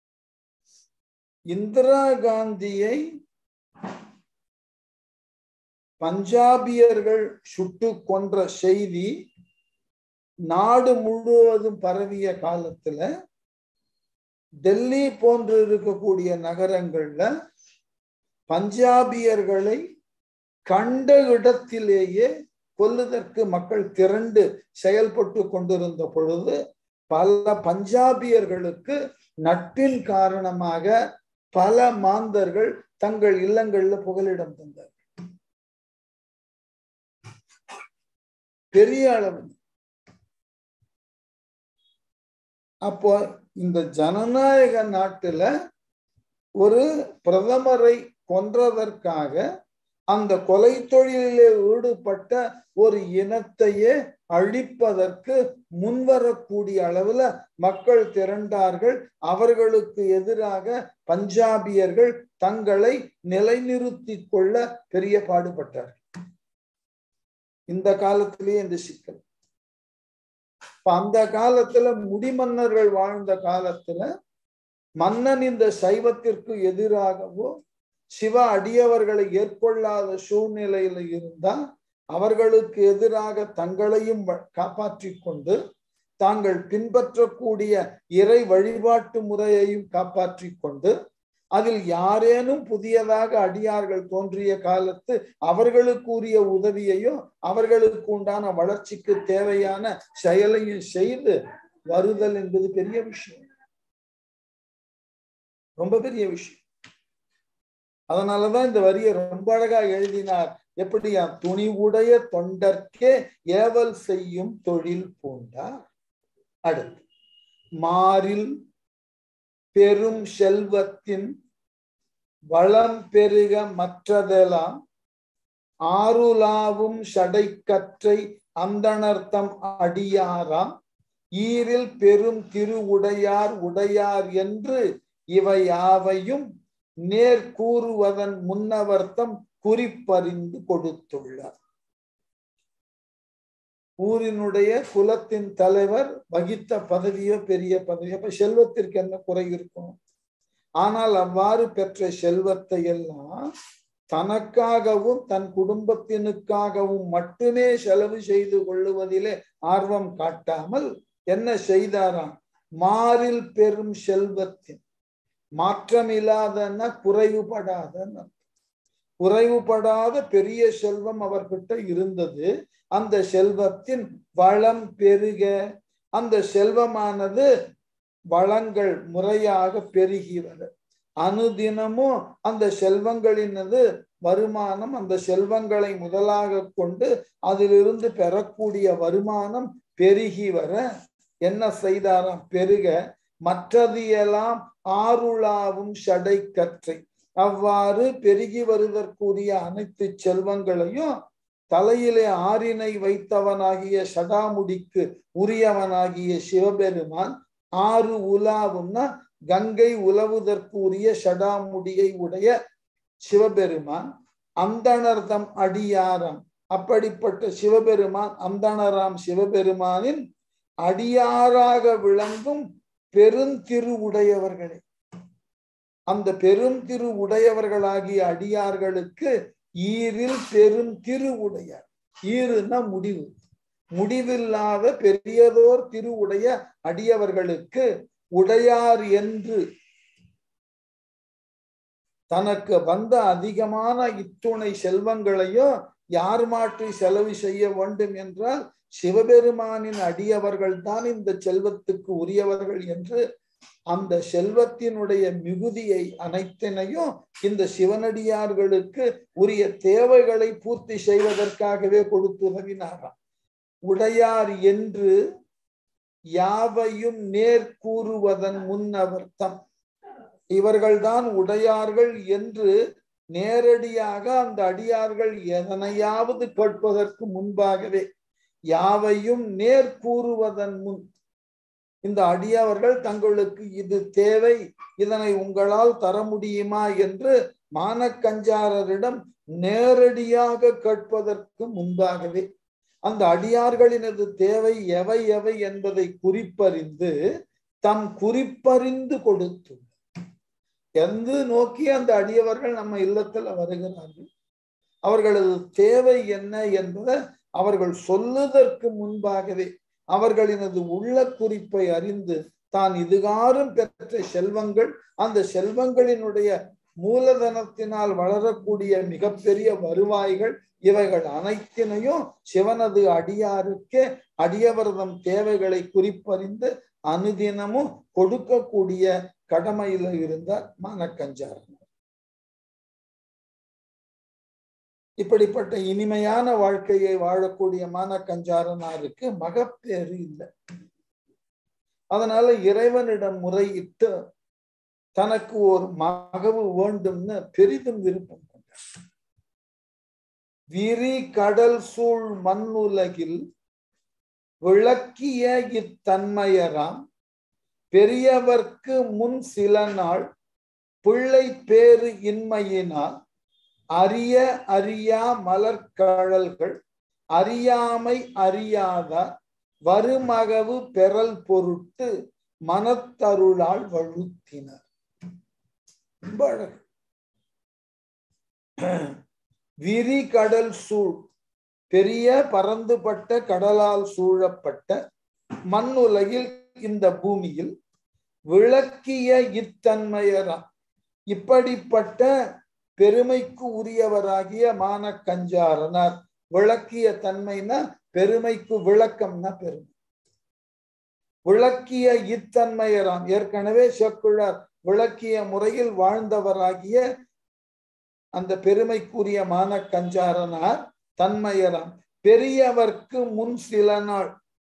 இந்திரா காந்தியை பஞ்சாபியர்கள் சுட்டு கொன்ற செய்தி நாடு முழுவதும் பரவிய காலத்துல டெல்லி போன்று இருக்கக்கூடிய நகரங்கள்ல பஞ்சாபியர்களை கண்ட இடத்திலேயே கொல்லுதற்கு மக்கள் திரண்டு செயல்பட்டு கொண்டிருந்த பொழுது பல பஞ்சாபியர்களுக்கு நட்பின் காரணமாக பல மாந்தர்கள் தங்கள் இல்லங்கள்ல புகலிடம் தந்தார் பெரிய அளவு அப்போ இந்த ஜனநாயக நாட்டுல ஒரு பிரதமரை கொன்றதற்காக அந்த கொலை தொழிலிலே ஈடுபட்ட ஒரு இனத்தையே அழிப்பதற்கு முன்வரக்கூடிய அளவுல மக்கள் திரண்டார்கள் அவர்களுக்கு எதிராக பஞ்சாபியர்கள் தங்களை நிலைநிறுத்தி கொள்ள பெரிய பாடுபட்டார்கள் இந்த காலத்திலேயே இந்த சிக்கல் அந்த காலத்துல முடிமன்னர்கள் வாழ்ந்த காலத்துல மன்னன் இந்த சைவத்திற்கு எதிராகவோ சிவ அடியவர்களை ஏற்கொள்ளாத சூழ்நிலையில இருந்தா அவர்களுக்கு எதிராக தங்களையும் காப்பாற்றி கொண்டு தாங்கள் பின்பற்றக்கூடிய இறை வழிபாட்டு முறையையும் காப்பாற்றி கொண்டு அதில் யாரேனும் புதியதாக அடியார்கள் தோன்றிய காலத்து அவர்களுக்குரிய உதவியையும் அவர்களுக்கு உண்டான வளர்ச்சிக்கு தேவையான செயலையும் செய்து வருதல் என்பது பெரிய விஷயம் ரொம்ப பெரிய விஷயம் அதனாலதான் இந்த வரியை ரொம்ப அழகா எழுதினார் எப்படியா துணிவுடைய தொண்டர்க்கே ஏவல் செய்யும் தொழில் பூண்டார் அடுத்து மாறில் பெரும் செல்வத்தின் வளம் பெருக மற்றதெல்லாம் ஆருலாவும் சடைக்கற்றை அந்தணர்த்தம் அடியாராம் ஈரில் பெரும் திருவுடையார் உடையார் என்று இவை யாவையும் நேர் கூறுவதன் முன்னவர்த்தம் குறிப்பறிந்து கொடுத்துள்ளார் ஊரினுடைய குலத்தின் தலைவர் வகித்த பதவியோ பெரிய பதவியோ அப்ப செல்வத்திற்கு என்ன குறை இருக்கும் ஆனால் அவ்வாறு பெற்ற செல்வத்தை எல்லாம் தனக்காகவும் தன் குடும்பத்தினுக்காகவும் மட்டுமே செலவு செய்து கொள்ளுவதிலே ஆர்வம் காட்டாமல் என்ன செய்தாராம் மாறில் பெரும் செல்வத்தின் மாற்றமில்லாதன்னா குறைவுபடாத குறைவுபடாத பெரிய செல்வம் அவர்கிட்ட இருந்தது அந்த செல்வத்தின் வளம் பெருக அந்த செல்வமானது வளங்கள் முறையாக பெருகி வர அனுதினமும் அந்த செல்வங்களினது வருமானம் அந்த செல்வங்களை முதலாக கொண்டு அதிலிருந்து பெறக்கூடிய வருமானம் பெருகி வர என்ன செய்தாராம் பெருக மற்றது எல்லாம் ஆருளாவும் சடை கற்றை அவ்வாறு பெருகி வருவதற்குரிய அனைத்து செல்வங்களையும் தலையிலே ஆறினை வைத்தவனாகிய சடாமுடிக்கு உரியவனாகிய சிவபெருமான் ஆறு உலாவும்னா கங்கை உலவுதற்கு உரிய சடாமுடியை உடைய சிவபெருமான் அந்தணர்தம் அடியாரம் அப்படிப்பட்ட சிவபெருமான் அந்தணராம் சிவபெருமானின் அடியாராக விளங்கும் பெருந்திரு உடையவர்களே அந்த பெரும் திரு உடையவர்களாகிய அடியார்களுக்கு ஈரில் பெரும் திரு உடையார் ஈருன்னா முடிவு முடிவில்லாத பெரியதோர் திரு உடைய அடியவர்களுக்கு உடையார் என்று தனக்கு வந்த அதிகமான இத்துணை செல்வங்களையும் யார் மாற்றி செலவு செய்ய வேண்டும் என்றால் சிவபெருமானின் அடியவர்கள் தான் இந்த செல்வத்துக்கு உரியவர்கள் என்று அந்த செல்வத்தினுடைய மிகுதியை அனைத்தினையும் இந்த சிவனடியார்களுக்கு உரிய தேவைகளை பூர்த்தி செய்வதற்காகவே கொடுத்து உதவினாராம் உடையார் என்று யாவையும் நேர் கூறுவதன் முன்னவர்த்தம் இவர்கள்தான் உடையார்கள் என்று நேரடியாக அந்த அடியார்கள் எதனையாவது கேட்பதற்கு முன்பாகவே யாவையும் நேர் கூறுவதன் முன் இந்த அடியவர்கள் தங்களுக்கு இது தேவை இதனை உங்களால் தர முடியுமா என்று மானக்கஞ்சாரரிடம் நேரடியாக கேட்பதற்கு முன்பாகவே அந்த அடியார்களினது தேவை எவை எவை என்பதை குறிப்பறிந்து தம் குறிப்பறிந்து கொடுத்து எந்து நோக்கி அந்த அடியவர்கள் நம்ம இல்லத்துல வருகிறார்கள் அவர்களது தேவை என்ன என்பதை அவர்கள் சொல்லுதற்கு முன்பாகவே அவர்களினது உள்ள குறிப்பை அறிந்து தான் இதுகாரும் பெற்ற செல்வங்கள் அந்த செல்வங்களினுடைய மூலதனத்தினால் வளரக்கூடிய மிகப்பெரிய வருவாய்கள் இவைகள் அனைத்தினையும் சிவனது அடியாருக்கே அடியவர்தம் தேவைகளை குறிப்பறிந்து அனுதினமும் கொடுக்கக்கூடிய கடமையில இருந்தார் மானக்கஞ்சாரன் இப்படிப்பட்ட இனிமையான வாழ்க்கையை வாழக்கூடிய மானக்கஞ்சாரனாருக்கு மகப்பேறு இல்லை அதனால இறைவனிடம் முறையிட்டு தனக்கு ஒரு மகவு வேண்டும்னு பெரிதும் விருப்பம் கொண்டார் விரி கடல் சூழ் மண்ணுலகில் விளக்கிய இத்தன்மையராம் பெரியவர்க்கு முன் சில நாள் பிள்ளை பேறு இன்மையினால் அரிய அறியா மலர்கழல்கள் அறியாமை அறியாத வருமகவு பெறல் பொருட்டு மனத்தருளால் வழுத்தினர் ரொம்ப அழகு விரி கடல் சூழ் பெரிய பறந்துபட்ட கடலால் சூழப்பட்ட மண்ணுலகில் இந்த பூமியில் விளக்கிய இத்தன்மையரா இப்படிப்பட்ட பெருமைக்கு உரியவராகிய மான கஞ்சாரனார் விளக்கிய தன்மைனா பெருமைக்கு விளக்கம்னா பெருமை விளக்கிய இத்தன்மையராம் ஏற்கனவே செக்குழார் விளக்கிய முறையில் வாழ்ந்தவராகிய அந்த பெருமைக்குரிய மான கஞ்சாரனார் தன்மையராம் பெரியவர்க்கு முன் சில நாள்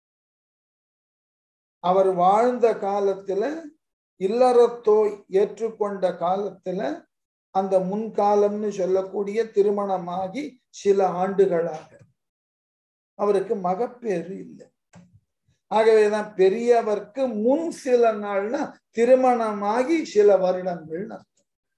அவர் வாழ்ந்த காலத்துல இல்லறத்தோய் ஏற்றுக்கொண்ட காலத்துல அந்த முன்காலம்னு சொல்லக்கூடிய திருமணமாகி சில ஆண்டுகளாக அவருக்கு மகப்பேறு இல்லை ஆகவேதான் பெரியவர்க்கு முன் சில நாள்னா திருமணமாகி சில வருடங்கள் அர்த்தம்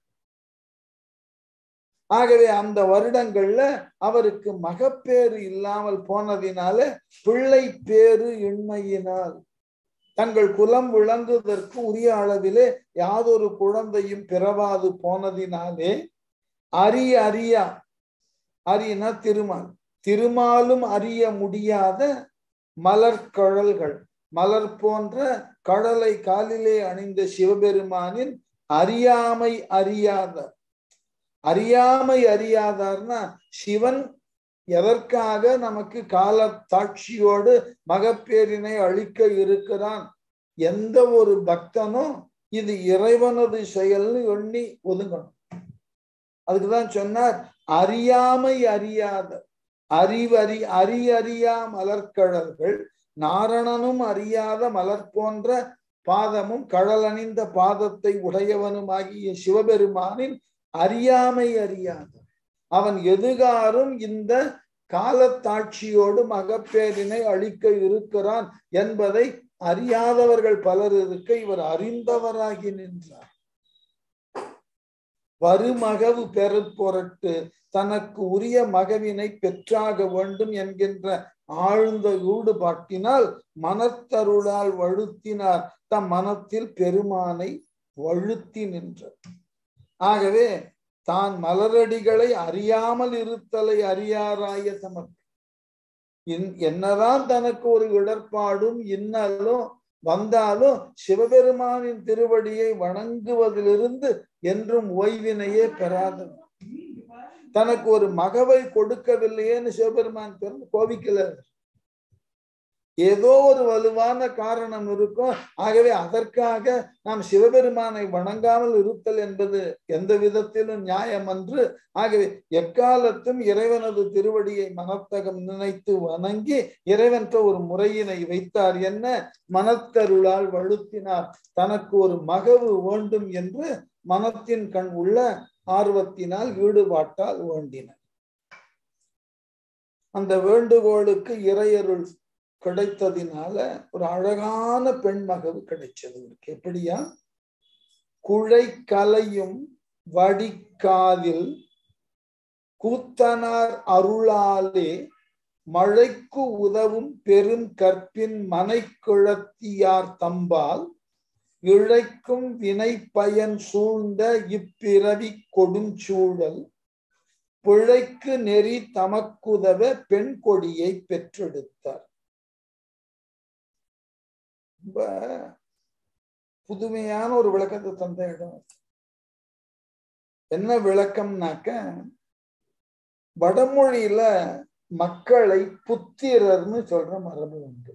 ஆகவே அந்த வருடங்கள்ல அவருக்கு மகப்பேறு இல்லாமல் போனதினால பிள்ளை பேரு இன்மையினால் தங்கள் குலம் விளங்குவதற்கு உரிய அளவிலே யாதொரு குழந்தையும் பிறவாது போனதினாலே அறிய அறியா அறியனா திருமால் திருமாலும் அறிய முடியாத மலர்கழல்கள் மலர் போன்ற கடலை காலிலே அணிந்த சிவபெருமானின் அறியாமை அறியாத அறியாமை அறியாதார்னா சிவன் எதற்காக நமக்கு கால தாட்சியோடு மகப்பேரினை அழிக்க இருக்கிறான் எந்த ஒரு பக்தனும் இது இறைவனது செயல்னு எண்ணி ஒதுங்கணும் அதுக்குதான் சொன்னார் அறியாமை அறியாத அறிவறி அறியறியா மலர்கழல்கள் நாரணனும் அறியாத மலர் போன்ற பாதமும் கடலணிந்த பாதத்தை உடையவனுமாகிய சிவபெருமானின் அறியாமை அறியாத அவன் எதுகாரும் இந்த காலத்தாட்சியோடு மகப்பேரினை அழிக்க இருக்கிறான் என்பதை அறியாதவர்கள் பலர் இருக்க இவர் அறிந்தவராகி நின்றார் வருமகவு பெரு பொருட்டு தனக்கு உரிய மகவினை பெற்றாக வேண்டும் என்கின்ற ஆழ்ந்த ஈடுபாட்டினால் மனத்தருளால் வழுத்தினார் தம் மனத்தில் பெருமானை வழுத்தி நின்றார் ஆகவே தான் மலரடிகளை அறியாமல் இருத்தலை அறியாராய சமர்ப்பி என்னதான் தனக்கு ஒரு இடர்பாடும் இன்னலும் வந்தாலும் சிவபெருமானின் திருவடியை வணங்குவதிலிருந்து என்றும் ஓய்வினையே பெறாதவர் தனக்கு ஒரு மகவை கொடுக்கவில்லையேன்னு சிவபெருமான் கோவிக்கல ஏதோ ஒரு வலுவான காரணம் இருக்கும் ஆகவே அதற்காக நாம் சிவபெருமானை வணங்காமல் இருத்தல் என்பது எந்த விதத்திலும் நியாயம் அன்று ஆகவே எக்காலத்தும் இறைவனது திருவடியை மனத்தகம் நினைத்து வணங்கி இறைவன்ற ஒரு முறையினை வைத்தார் என்ன மனத்தருளால் வழுத்தினார் தனக்கு ஒரு மகவு வேண்டும் என்று மனத்தின் கண் உள்ள ஆர்வத்தினால் ஈடுபாட்டால் வேண்டினர் அந்த வேண்டுகோளுக்கு இறையருள் கிடைத்ததினால ஒரு அழகான பெண் மகவு கிடைச்சது இவருக்கு எப்படியா குழை கலையும் வடிக்காதில் கூத்தனார் அருளாலே மழைக்கு உதவும் பெரும் கற்பின் மனை கிழத்தியார் தம்பால் இழைக்கும் வினை பயன் சூழ்ந்த இப்பிறவி கொடுஞ்சூழல் பிழைக்கு நெறி தமக்குதவ பெண் கொடியை பெற்றெடுத்தார் ரொம்ப புதுமையான ஒரு விளக்கத்தை தந்த இடம் என்ன விளக்கம்னாக்க வடமொழியில மக்களை புத்திரர்னு சொல்ற மரபு உண்டு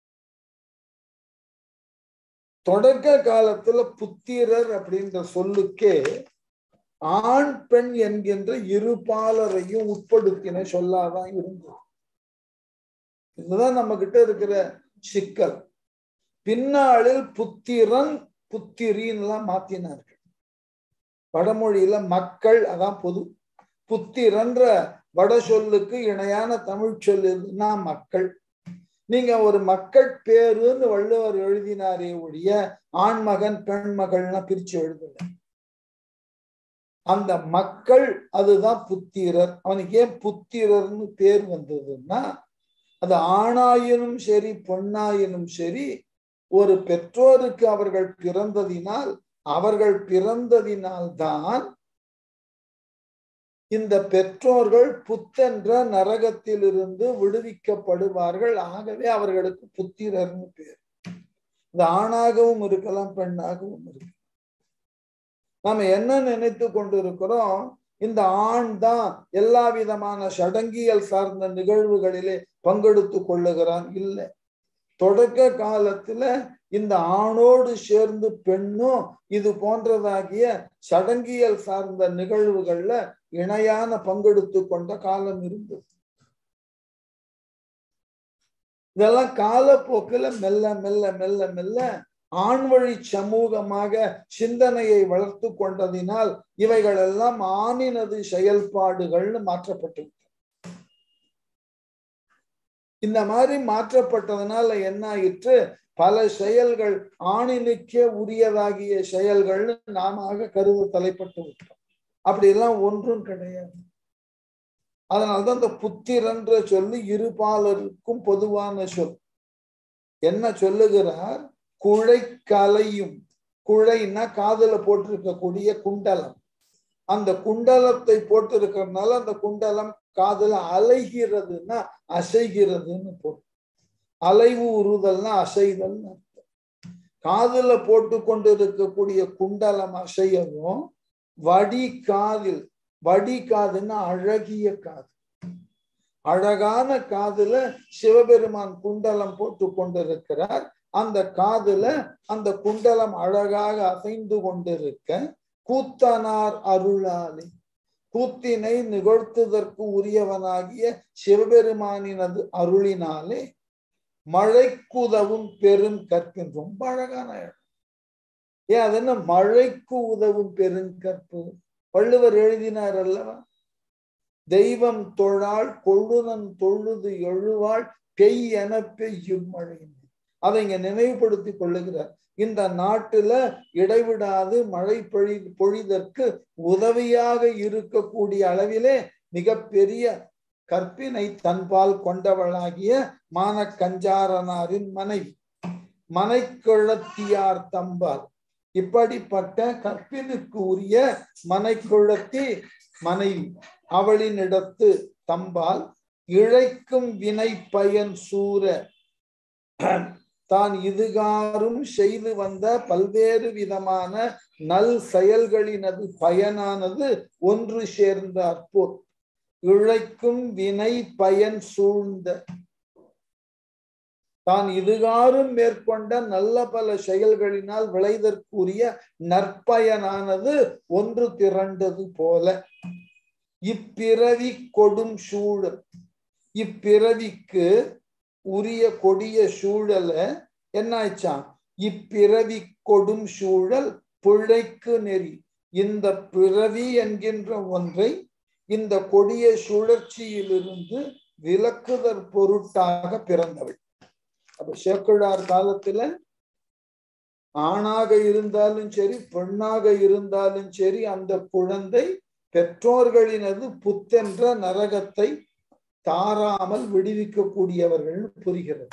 தொடக்க காலத்துல புத்திரர் அப்படின்ற சொல்லுக்கே ஆண் பெண் என்கின்ற இருபாலரையும் உட்படுத்தின சொல்லாதான் இருந்தது இதுதான் நம்ம கிட்ட இருக்கிற சிக்கல் பின்னாளில் புத்திரன் புத்திரின்லாம் மாத்தினார்கள் வடமொழியில மக்கள் அதான் பொது புத்திரன்ற வட சொல்லுக்கு இணையான தமிழ் சொல் எதுனா மக்கள் நீங்க ஒரு மக்கள் பேருன்னு வள்ளுவர் எழுதினாரே ஒழிய ஆண்மகன் பெண் மகள்னா பிரிச்சு எழுதல அந்த மக்கள் அதுதான் புத்திரர் அவனுக்கு ஏன் புத்திரர்னு பேர் வந்ததுன்னா அது ஆணாயினும் சரி பொண்ணாயினும் சரி ஒரு பெற்றோருக்கு அவர்கள் பிறந்ததினால் அவர்கள் பிறந்ததினால் தான் இந்த பெற்றோர்கள் புத்தென்ற நரகத்திலிருந்து விடுவிக்கப்படுவார்கள் ஆகவே அவர்களுக்கு புத்திரர்னு பேர் இது ஆணாகவும் இருக்கலாம் பெண்ணாகவும் இருக்கலாம் நாம என்ன நினைத்து கொண்டிருக்கிறோம் இந்த ஆண் தான் எல்லா விதமான சடங்கியல் சார்ந்த நிகழ்வுகளிலே பங்கெடுத்து கொள்ளுகிறான் இல்லை தொடக்க காலத்துல இந்த ஆணோடு சேர்ந்து பெண்ணும் இது போன்றதாகிய சடங்கியல் சார்ந்த நிகழ்வுகள்ல இணையான பங்கெடுத்து கொண்ட காலம் இருந்தது இதெல்லாம் காலப்போக்கில் மெல்ல மெல்ல மெல்ல மெல்ல ஆண்வழி சமூகமாக சிந்தனையை வளர்த்து கொண்டதினால் இவைகள் எல்லாம் ஆணினது செயல்பாடுகள்னு மாற்றப்பட்டு இந்த மாதிரி மாற்றப்பட்டதுனால என்ன ஆயிற்று பல செயல்கள் ஆணினுக்கே உரியதாகிய செயல்கள்னு நாம கருத தலைப்பட்டு விட்டோம் அப்படி எல்லாம் ஒன்றும் கிடையாது அதனால்தான் இந்த புத்திரன்ற சொல்லி இருபாலருக்கும் பொதுவான சொல் என்ன சொல்லுகிறார் குழை கலையும் குழைன்னா காதுல போட்டிருக்கக்கூடிய குண்டலம் அந்த குண்டலத்தை போட்டிருக்கிறதுனால அந்த குண்டலம் காதுல அலைகிறதுன்னா அசைகிறதுன்னு போட்டு அலைவு உறுதல்னா அசைதல்னு அர்த்தம் காதுல போட்டு கொண்டு இருக்கக்கூடிய குண்டலம் அசையவும் வடி காதில் வடி காதுன்னா அழகிய காது அழகான காதுல சிவபெருமான் குண்டலம் போட்டு கொண்டிருக்கிறார் அந்த காதுல அந்த குண்டலம் அழகாக அசைந்து கொண்டிருக்க கூத்தனார் அருளாலே கூத்தினை நிகழ்த்துவதற்கு உரியவனாகிய சிவபெருமானினது அருளினாலே மழைக்குதவும் பெரும் கற்பின் ரொம்ப அழகான இடம் ஏன் அது என்ன மழைக்கு உதவும் பெருங்கற்பு வள்ளுவர் எழுதினார் அல்லவா தெய்வம் தொழால் கொழுனன் தொழுது எழுவாள் பெய் என பெய்யும் மழை அதை இங்க நினைவுபடுத்தி கொள்ளுகிறார் இந்த நாட்டுல இடைவிடாது மழை பொழி பொழிதற்கு உதவியாக இருக்கக்கூடிய அளவிலே மிகப்பெரிய கற்பினை தன்பால் கொண்டவளாகிய மான கஞ்சாரனாரின் மனைவி மனைக்குழத்தியார் தம்பால் இப்படிப்பட்ட கற்பினுக்கு உரிய மனைக்குழத்தி மனைவி அவளினிடத்து தம்பால் இழைக்கும் வினை பயன் சூற தான் இதுகாரும் செய்து வந்த பல்வேறு விதமான நல் செயல்களினது பயனானது ஒன்று சேர்ந்த அற்போர் இழைக்கும் வினை பயன் சூழ்ந்த தான் இதுகாரும் மேற்கொண்ட நல்ல பல செயல்களினால் விளைதற்குரிய நற்பயனானது ஒன்று திரண்டது போல இப்பிறவி கொடும் சூழல் இப்பிறவிக்கு உரிய கொடிய சூழல என்ன ஆயிச்சான் இப்பிறவி கொடும் சூழல் பிழைக்கு நெறி இந்த பிறவி என்கின்ற ஒன்றை இந்த கொடிய சுழற்சியிலிருந்து விலக்குதற் பொருட்டாக பிறந்தவள் அப்ப சேக்கிழார் காலத்துல ஆணாக இருந்தாலும் சரி பெண்ணாக இருந்தாலும் சரி அந்த குழந்தை பெற்றோர்களினது புத்தென்ற நரகத்தை தாராமல் விடுவிக்கக்கூடியவர்கள் புரிகிறது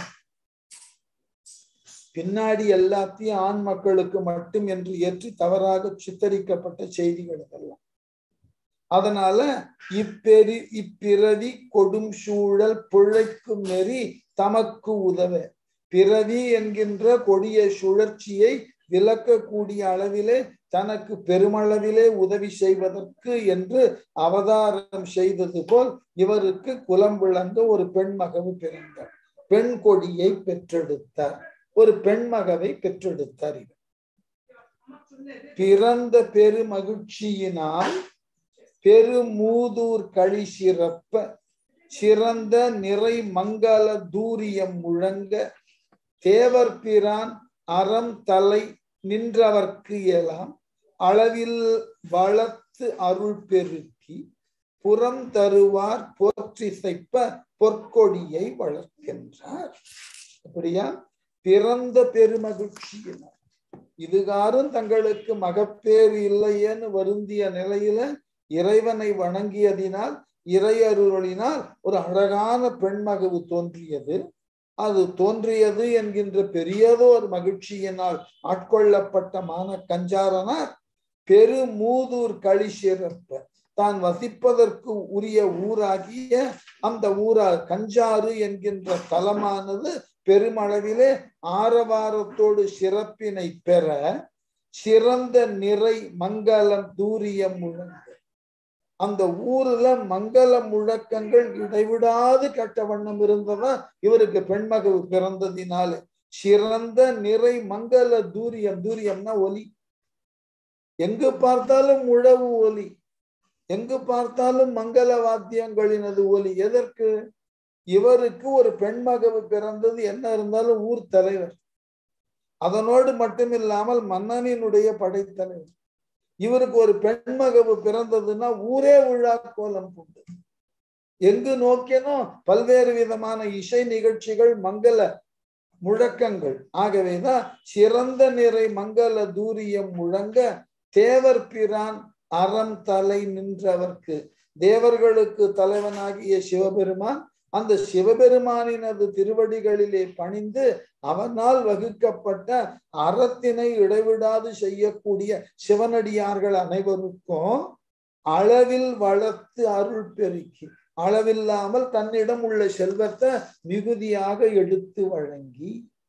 பின்னாடி எல்லாத்தையும் ஆண் மக்களுக்கு மட்டும் என்று ஏற்றி தவறாக சித்தரிக்கப்பட்ட செய்திகள் இதெல்லாம் அதனால இப்பெரி இப்பிறவி கொடும் சூழல் பிழைக்கும் நெறி தமக்கு உதவ பிறவி என்கின்ற கொடிய சுழற்சியை விளக்கக்கூடிய அளவிலே தனக்கு பெருமளவிலே உதவி செய்வதற்கு என்று அவதாரம் செய்தது போல் இவருக்கு குலம் விளங்க ஒரு பெண் மகவு பிறந்தார் பெண் கொடியை பெற்றெடுத்தார் ஒரு பெண் மகவை பெற்றெடுத்தார் இவர் பிறந்த பெரு மகிழ்ச்சியினால் பெருமூதூர் களி சிறப்ப சிறந்த நிறை மங்கள தூரியம் முழங்க தேவர் பிரான் அறம் தலை நின்றவர்க்கு எல்லாம் அளவில் வளர்த்து அருள் பெருக்கி புறம் தருவார் போற்றிசைப்ப பொற்கொடியை வளர்க்கின்றார் அப்படியா பிறந்த பெருமகிழ்ச்சியினர் இதுகாரும் தங்களுக்கு மகப்பேறு இல்லையேன்னு வருந்திய நிலையில இறைவனை வணங்கியதினால் இறையருளினால் ஒரு அழகான பெண்மகவு தோன்றியது அது தோன்றியது என்கின்ற பெரியதோர் மகிழ்ச்சியினால் ஆட்கொள்ளப்பட்ட மான கஞ்சாரனார் பெருமூதூர் களி சிறப்ப தான் வசிப்பதற்கு உரிய ஊராகிய அந்த ஊரா கஞ்சாறு என்கின்ற தலமானது பெருமளவிலே ஆரவாரத்தோடு சிறப்பினை பெற சிறந்த நிறை மங்களம் தூரியம் முழங்க அந்த ஊர்ல மங்கள முழக்கங்கள் இடைவிடாது கட்ட வண்ணம் இருந்ததா இவருக்கு பெண்மகள் பிறந்ததினாலே சிறந்த நிறை மங்கள தூரியம் தூரியம்னா ஒலி எங்கு பார்த்தாலும் உழவு ஒலி எங்கு பார்த்தாலும் மங்கள வாத்தியங்களினது ஒலி எதற்கு இவருக்கு ஒரு பெண்மகவு பிறந்தது என்ன இருந்தாலும் ஊர் தலைவர் அதனோடு மட்டுமில்லாமல் மன்னனினுடைய படைத்தலைவர் இவருக்கு ஒரு பெண்மகவு பிறந்ததுன்னா ஊரே விழா கோலம் கொண்டு எங்கு நோக்கினும் பல்வேறு விதமான இசை நிகழ்ச்சிகள் மங்கள முழக்கங்கள் ஆகவேதான் சிறந்த நிறை மங்கள தூரியம் முழங்க தேவர் பிரான் அறம் தலை நின்றவர்க்கு தேவர்களுக்கு தலைவனாகிய சிவபெருமான் அந்த சிவபெருமானினது திருவடிகளிலே பணிந்து அவனால் வகுக்கப்பட்ட அறத்தினை இடைவிடாது செய்யக்கூடிய சிவனடியார்கள் அனைவருக்கும் அளவில் வளர்த்து அருள் பெருக்கி அளவில்லாமல் தன்னிடம் உள்ள செல்வத்தை மிகுதியாக எடுத்து வழங்கி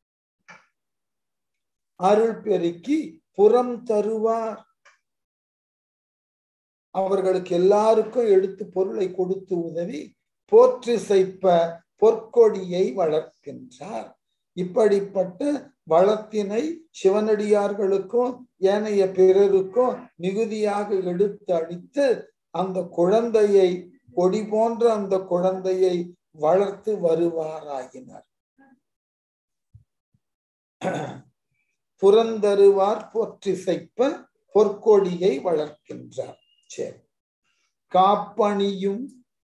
அருள் பெருக்கி புறம் தருவார் அவர்களுக்கு எல்லாருக்கும் எடுத்து பொருளை கொடுத்து உதவி போற்றி செய்ப்ப பொற்கொடியை வளர்க்கின்றார் இப்படிப்பட்ட வளத்தினை சிவனடியார்களுக்கும் ஏனைய பிறருக்கும் மிகுதியாக எடுத்து அளித்து அந்த குழந்தையை கொடி போன்ற அந்த குழந்தையை வளர்த்து வருவாராயினர் புறந்தருவார் போற்றிசைப்ப பொற்கொடியை வளர்க்கின்றார் சரி காப்பணியும்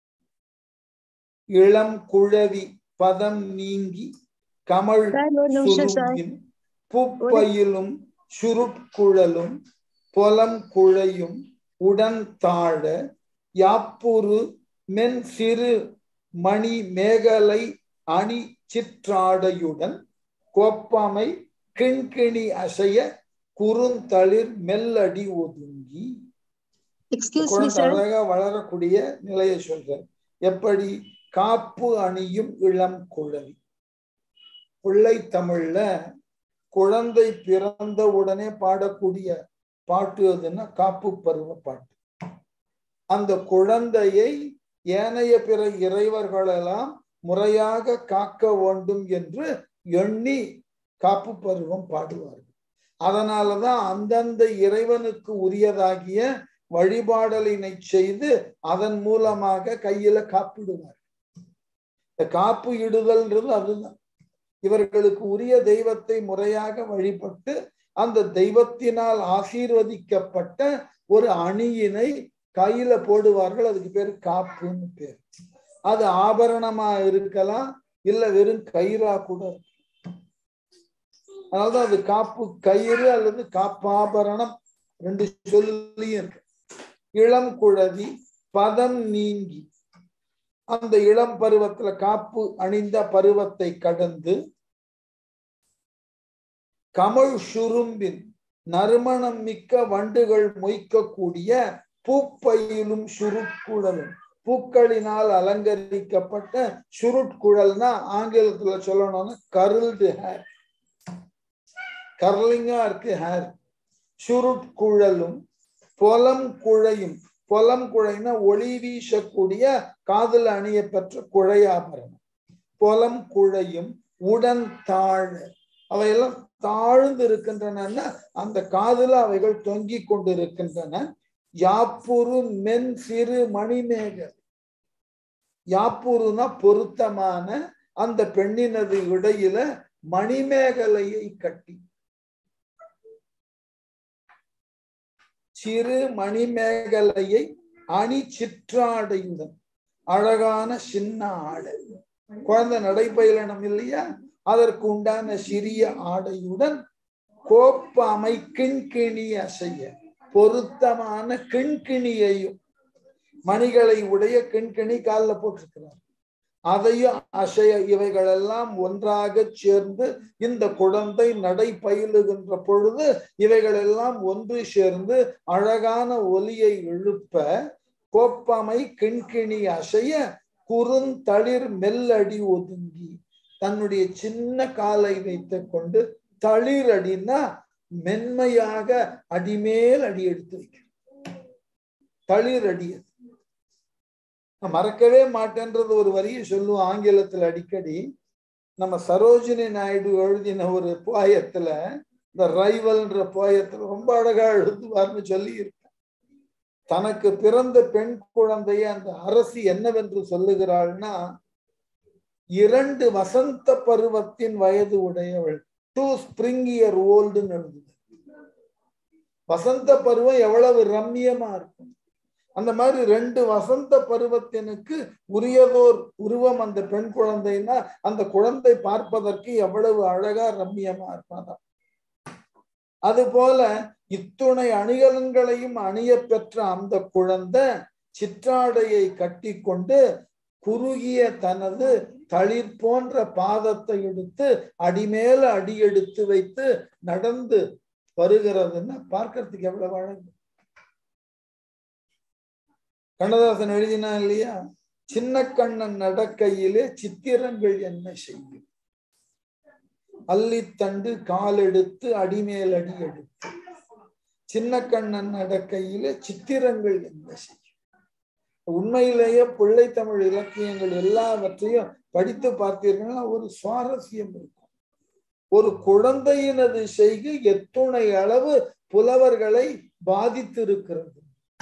இளம் குழவி பதம் நீங்கி கமல் சுரும்பின் பூப்பயிலும் சுருட்குழலும் பொலம் குழையும் உடன் தாழ யாப்புரு மென் சிறு மணி மேகலை அணி சிற்றாடையுடன் கோப்பமை கிண்கிணி அசைய குறுந்தளிர் மெல்லடி ஒதுங்கி குழந்தை அழகா வளரக்கூடிய நிலையை சொல்ற எப்படி காப்பு அணியும் இளம் குழவி பிள்ளை தமிழ்ல குழந்தை பிறந்த உடனே பாடக்கூடிய பாட்டு எதுன்னா காப்பு பருவ பாட்டு அந்த குழந்தையை ஏனைய பிற இறைவர்களெல்லாம் முறையாக காக்க வேண்டும் என்று எண்ணி காப்பு பருவம் பாடுவார்கள் அதனாலதான் அந்தந்த இறைவனுக்கு உரியதாகிய வழிபாடலினை செய்து அதன் மூலமாக கையில காப்பிடுவார் இந்த காப்பு இடுதல்ன்றது அதுதான் இவர்களுக்கு உரிய தெய்வத்தை முறையாக வழிபட்டு அந்த தெய்வத்தினால் ஆசீர்வதிக்கப்பட்ட ஒரு அணியினை கையில போடுவார்கள் அதுக்கு பேர் காப்புன்னு பேர் அது ஆபரணமா இருக்கலாம் இல்ல வெறும் கயிறா கூட அதனாலதான் அது காப்பு கயிறு அல்லது காப்பாபரணம் ரெண்டு சொல்லியும் இருக்கு இளம் குழவி பதம் நீங்கி அந்த இளம் பருவத்துல காப்பு அணிந்த பருவத்தை கடந்து கமல் சுரும்பின் நறுமணம் மிக்க வண்டுகள் மொய்க்கக்கூடிய பூப்பையிலும் சுருட்குழலும் பூக்களினால் அலங்கரிக்கப்பட்ட சுருட்குழல்னா ஆங்கிலத்துல சொல்லணும்னா கருள்டு ஹேர் கர்லிங்கா இருக்கு ஹேர் சுருட்குழலும் பொலம் குழையும் பொலம் குழைனா ஒளி வீசக்கூடிய காதல் அணிய பெற்ற குழையாபரணம் பொலம் குழையும் உடன் தாழ அவையெல்லாம் தாழ்ந்து இருக்கின்றன அந்த காதுல அவைகள் தொங்கிக் கொண்டு இருக்கின்றன யாப்புரு மென் சிறு மணிமேகல் யாப்புருனா பொருத்தமான அந்த பெண்ணினது இடையில மணிமேகலையை கட்டி சிறு மணிமேகலையை அணி சிற்றாடையுடன் அழகான சின்ன ஆடை குழந்தை நடைபயிலனம் இல்லையா அதற்கு உண்டான சிறிய ஆடையுடன் கோப்ப அமை கிண்கிணி அசைய பொருத்தமான கிண்கிணியையும் மணிகளை உடைய கிண்கிணி காலில் போட்டிருக்கிறார் அதையும் அசைய இவைகளெல்லாம் ஒன்றாக சேர்ந்து இந்த குழந்தை நடை பயிலுகின்ற பொழுது இவைகளெல்லாம் ஒன்று சேர்ந்து அழகான ஒலியை எழுப்ப கோப்பமை கிண்கிணி அசைய குறுந்தளிர் மெல்லடி ஒதுங்கி தன்னுடைய சின்ன காலை வைத்துக் கொண்டு தளிர் அடினா மென்மையாக அடிமேல் அடி எடுத்து வைக்க தளிர் அடியது மறக்கவே மாட்டேன்றது ஒரு வரியை சொல்லுவோம் ஆங்கிலத்தில் அடிக்கடி நம்ம சரோஜினி நாயுடு எழுதின ஒரு போயத்துல இந்த ரைவல்ன்ற போயத்துல ரொம்ப அழகா எழுதுவார்னு சொல்லி இருக்கேன் தனக்கு பிறந்த பெண் குழந்தைய அந்த அரசி என்னவென்று சொல்லுகிறாள்னா இரண்டு வசந்த பருவத்தின் வயது உடையவள் டூ ஸ்பிரிங் இயர் ஓல்டுன்னு எழுதுது வசந்த பருவம் எவ்வளவு ரம்மியமா இருக்கும் அந்த மாதிரி ரெண்டு வசந்த பருவத்தினுக்கு உரியதோர் உருவம் அந்த பெண் குழந்தைன்னா அந்த குழந்தை பார்ப்பதற்கு எவ்வளவு அழகா ரம்மியமா இருப்பாதான் அது போல இத்துணை அணிகலன்களையும் அணிய பெற்ற அந்த குழந்தை சிற்றாடையை கட்டி கொண்டு குறுகிய தனது தளிர் போன்ற பாதத்தை எடுத்து அடிமேல அடி எடுத்து வைத்து நடந்து வருகிறதுன்னா பார்க்கறதுக்கு எவ்வளவு அழகு கண்ணதாசன் எழுதினா இல்லையா சின்ன கண்ணன் நடக்கையிலே சித்திரங்கள் என்ன செய்யும் அல்லித்தண்டு கால் எடுத்து அடிமேல் அடி எடுத்து சின்ன கண்ணன் நடக்கையிலே சித்திரங்கள் என்ன செய்யும் உண்மையிலேயே பிள்ளை தமிழ் இலக்கியங்கள் எல்லாவற்றையும் படித்து பார்த்தீர்கள்னா ஒரு சுவாரஸ்யம் இருக்கும் ஒரு குழந்தையினது செய்கை எத்துணை அளவு புலவர்களை பாதித்திருக்கிறது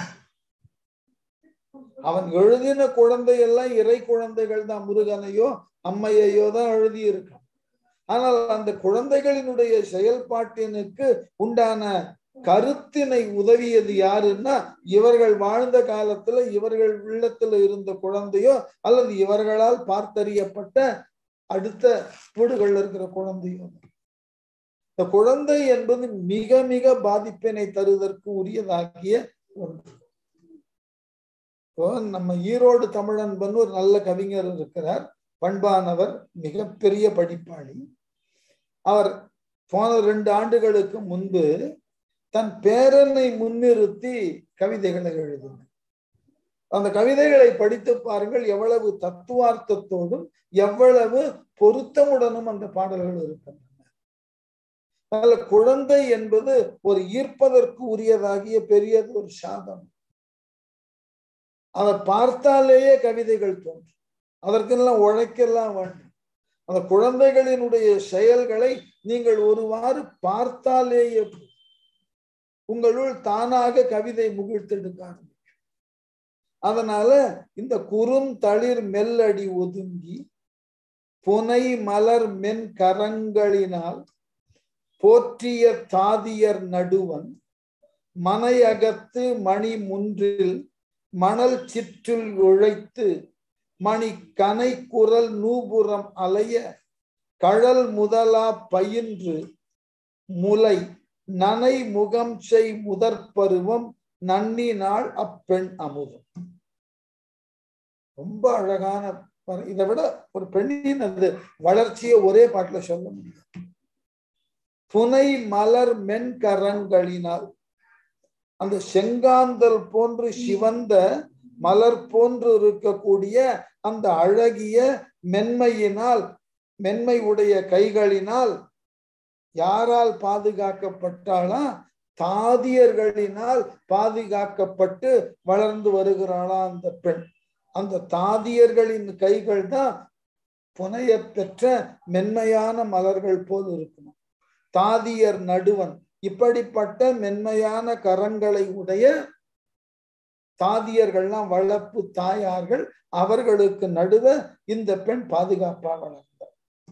அவன் எழுதின குழந்தையெல்லாம் இறை குழந்தைகள் தான் முருகனையோ அம்மையையோ தான் எழுதியிருக்கான் ஆனால் அந்த குழந்தைகளினுடைய செயல்பாட்டினுக்கு உண்டான கருத்தினை உதவியது யாருன்னா இவர்கள் வாழ்ந்த காலத்துல இவர்கள் உள்ளத்துல இருந்த குழந்தையோ அல்லது இவர்களால் பார்த்தறியப்பட்ட அடுத்த வீடுகள்ல இருக்கிற குழந்தையோ இந்த குழந்தை என்பது மிக மிக பாதிப்பினை தருவதற்கு உரியதாகிய ஒன்று இப்போ நம்ம ஈரோடு தமிழன்பன் ஒரு நல்ல கவிஞர் இருக்கிறார் பண்பானவர் மிகப்பெரிய படிப்பாளி அவர் போன ரெண்டு ஆண்டுகளுக்கு முன்பு தன் பேரனை முன்னிறுத்தி கவிதைகளை எழுதினார் அந்த கவிதைகளை படித்து பாருங்கள் எவ்வளவு தத்துவார்த்தத்தோடும் எவ்வளவு பொருத்தமுடனும் அந்த பாடல்கள் இருக்கின்றன அதனால குழந்தை என்பது ஒரு ஈர்ப்பதற்கு உரியதாகிய பெரியது ஒரு சாதம் அதை பார்த்தாலேயே கவிதைகள் தோன்றும் அதற்கெல்லாம் உழைக்கெல்லாம் வேண்டும் அந்த குழந்தைகளினுடைய செயல்களை நீங்கள் ஒருவாறு பார்த்தாலேயே உங்களுள் தானாக கவிதை முகிழ்த்தெடுக்க ஆரம்பிக்கும் அதனால இந்த குறும் தளிர் மெல்லடி ஒதுங்கி புனை மலர் மென் கரங்களினால் போற்றிய தாதியர் நடுவன் மனையகத்து மணி முன்றில் மணல் சிற்றுள் உழைத்து மணி கனை குரல் நூபுறம் அலைய கழல் முதலா பயின்று முலை நனை முகம் செய் முதற் பருவம் நன்னி நாள் அப்பெண் அமுதம் ரொம்ப அழகான இதை விட ஒரு பெண்ணின் அந்த வளர்ச்சியை ஒரே பாட்டுல சொல்ல முடியும் புனை மலர் மென் கரங்களினால் அந்த செங்காந்தல் போன்று சிவந்த மலர் போன்று இருக்கக்கூடிய அந்த அழகிய மென்மையினால் மென்மை உடைய கைகளினால் யாரால் பாதுகாக்கப்பட்டாளா தாதியர்களினால் பாதுகாக்கப்பட்டு வளர்ந்து வருகிறாளா அந்த பெண் அந்த தாதியர்களின் கைகள் தான் புனைய பெற்ற மென்மையான மலர்கள் போல் இருக்கணும் தாதியர் நடுவன் இப்படிப்பட்ட மென்மையான கரங்களை உடைய தாதியர்கள்லாம் வளர்ப்பு தாயார்கள் அவர்களுக்கு நடுவ இந்த பெண் பாதுகாப்பாக வளர்ந்தார்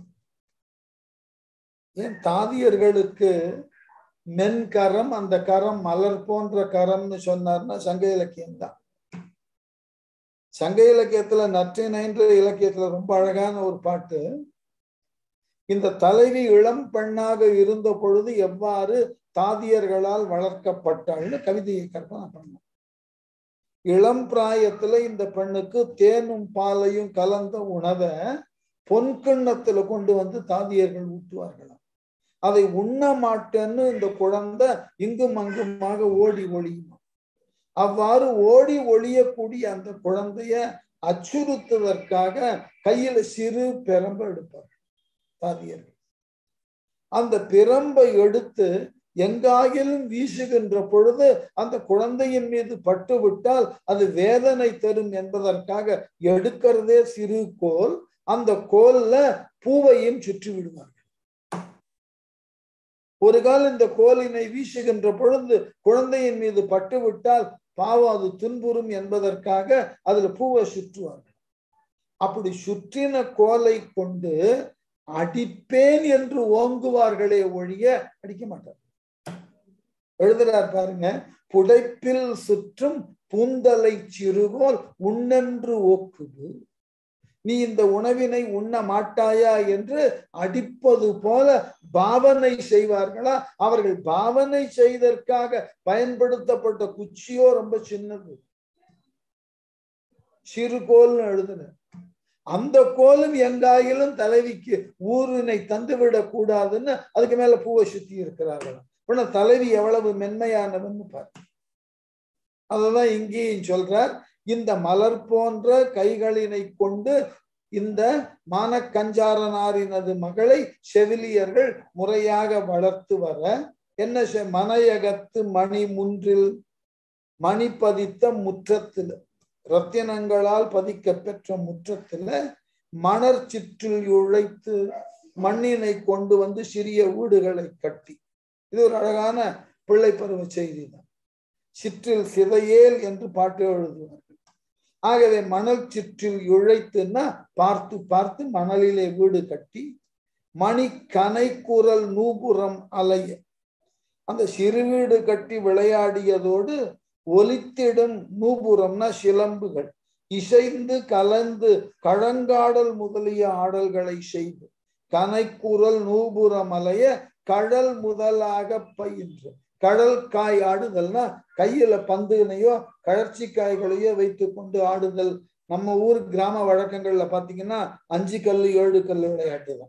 ஏன் தாதியர்களுக்கு மென் கரம் அந்த கரம் மலர் போன்ற கரம்னு சொன்னார்னா சங்க இலக்கியம் தான் சங்க இலக்கியத்துல நற்றினைன்ற இலக்கியத்துல ரொம்ப அழகான ஒரு பாட்டு இந்த தலைவி இளம் பெண்ணாக இருந்த பொழுது எவ்வாறு தாதியர்களால் வளர்க்கப்பட்டாள்னு கவிதையை கற்பனை பண்ணோம் இளம் பிராயத்துல இந்த பெண்ணுக்கு தேனும் பாலையும் கலந்த உணவை பொன்கிண்ணத்துல கொண்டு வந்து தாதியர்கள் ஊட்டுவார்களாம் அதை உண்ண மாட்டேன்னு இந்த குழந்தை இங்கும் அங்குமாக ஓடி ஒளியுமா அவ்வாறு ஓடி ஒளியக்கூடிய அந்த குழந்தைய அச்சுறுத்துவதற்காக கையில சிறு பெரம்பு எடுப்பார் தாதியர்கள் அந்த பிரம்பை எடுத்து எங்காகிலும் வீசுகின்ற பொழுது அந்த குழந்தையின் மீது பட்டு விட்டால் அது வேதனை தரும் என்பதற்காக எடுக்கிறதே சிறு கோல் அந்த கோல்ல பூவையும் சுற்றி விடுவார்கள் ஒரு கால் இந்த கோலினை வீசுகின்ற பொழுது குழந்தையின் மீது பட்டு விட்டால் பாவம் அது துன்புறும் என்பதற்காக அதுல பூவை சுற்றுவார்கள் அப்படி சுற்றின கோலை கொண்டு அடிப்பேன் என்று ஓங்குவார்களே ஒழிய அடிக்க மாட்டார் எழுதுறார் பாருங்க புடைப்பில் சுற்றும் பூந்தலை சிறுகோல் உண்ணென்று ஓக்குது நீ இந்த உணவினை உண்ண மாட்டாயா என்று அடிப்பது போல பாவனை செய்வார்களா அவர்கள் பாவனை செய்தற்காக பயன்படுத்தப்பட்ட குச்சியோ ரொம்ப சின்னது சிறுகோல்னு எழுதுன அந்த கோலும் எங்காயிலும் தலைவிக்கு ஊரினை தந்துவிடக் கூடாதுன்னு அதுக்கு மேல பூவை சுத்தி இருக்கிறார்கள் ஆனா தலைவி எவ்வளவு மென்மையானவன்னு பாரு அததான் இங்கேயும் சொல்றார் இந்த மலர் போன்ற கைகளினை கொண்டு இந்த மானக்கஞ்சாரனாரினது மகளை செவிலியர்கள் முறையாக வளர்த்து வர என்ன மனையகத்து மணி முன்றில் மணி பதித்த முற்றத்துல ரத்தினங்களால் பதிக்க பெற்ற முற்றத்துல மணர் சிற்றில் உழைத்து மண்ணினை கொண்டு வந்து சிறிய வீடுகளை கட்டி இது ஒரு அழகான பிள்ளை பருவ செய்தி தான் சிற்றில் சிதையேல் என்று பாட்டு எழுதுவார்கள் ஆகவே மணல் சிற்றில் இழைத்துன்னா பார்த்து பார்த்து மணலிலே வீடு கட்டி மணி கனை குரல் நூபுறம் அலைய அந்த சிறு வீடு கட்டி விளையாடியதோடு ஒலித்திடும் நூபுரம்னா சிலம்புகள் இசைந்து கலந்து கழங்காடல் முதலிய ஆடல்களை செய்து கனைக்குரல் நூபுரம் அலைய கடல் முதலாக பயின்று கடல் காய் ஆடுதல்னா கையில பந்துனையோ கழற்சி காய்களையோ வைத்து கொண்டு ஆடுதல் நம்ம ஊர் கிராம வழக்கங்கள்ல பாத்தீங்கன்னா அஞ்சு கல்லு ஏழு கல்லு விளையாட்டு தான்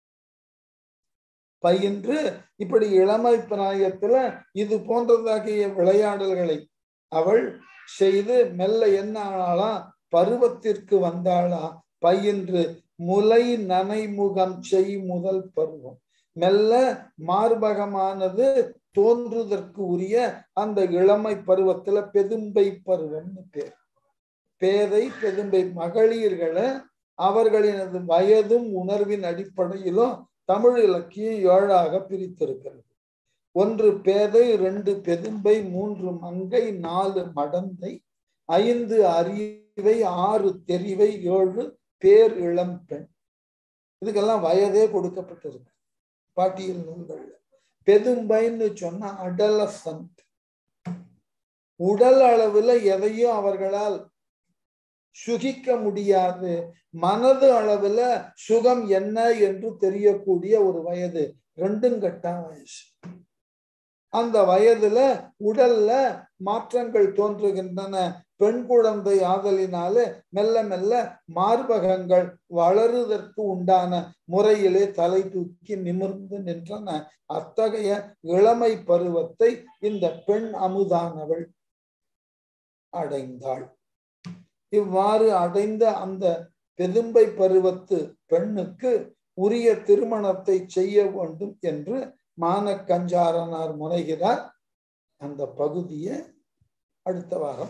பயின்று இப்படி இளமை பிராயத்துல இது போன்றதாகிய விளையாடல்களை அவள் செய்து மெல்ல என்ன ஆனாளா பருவத்திற்கு வந்தாளா பயின்று முலை நனைமுகம் செய் முதல் பருவம் மெல்ல மார்பகமானது தோன்றுவதற்கு உரிய அந்த இளமை பருவத்துல பெதும்பை பருவம்னு பேர் பேதை பெதும்பை மகளிர்களை அவர்களினது வயதும் உணர்வின் அடிப்படையிலும் தமிழ் இலக்கியம் ஏழாக பிரித்திருக்கிறது ஒன்று பேதை ரெண்டு பெதும்பை மூன்று மங்கை நாலு மடந்தை ஐந்து அறிவை ஆறு தெரிவை ஏழு பேர் இளம் பெண் இதுக்கெல்லாம் வயதே கொடுக்கப்பட்டிருக்கு பாட்டியல் நூல்கள்ல பெதும்பைன்னு சொன்னா அடலசன்ட் உடல் அளவுல எதையும் அவர்களால் சுகிக்க முடியாது மனது அளவுல சுகம் என்ன என்று தெரியக்கூடிய ஒரு வயது ரெண்டும் கட்டா வயசு அந்த வயதுல உடல்ல மாற்றங்கள் தோன்றுகின்றன பெண் குழந்தை ஆதலினாலே மெல்ல மெல்ல மார்பகங்கள் வளருவதற்கு உண்டான முறையிலே தலை தூக்கி நிமிர்ந்து நின்றன அத்தகைய இளமை பருவத்தை இந்த பெண் அமுதானவள் அடைந்தாள் இவ்வாறு அடைந்த அந்த பெதும்பை பருவத்து பெண்ணுக்கு உரிய திருமணத்தை செய்ய வேண்டும் என்று மானக்கஞ்சாரனார் முனைகிறார் அந்த பகுதியை அடுத்த வாரம்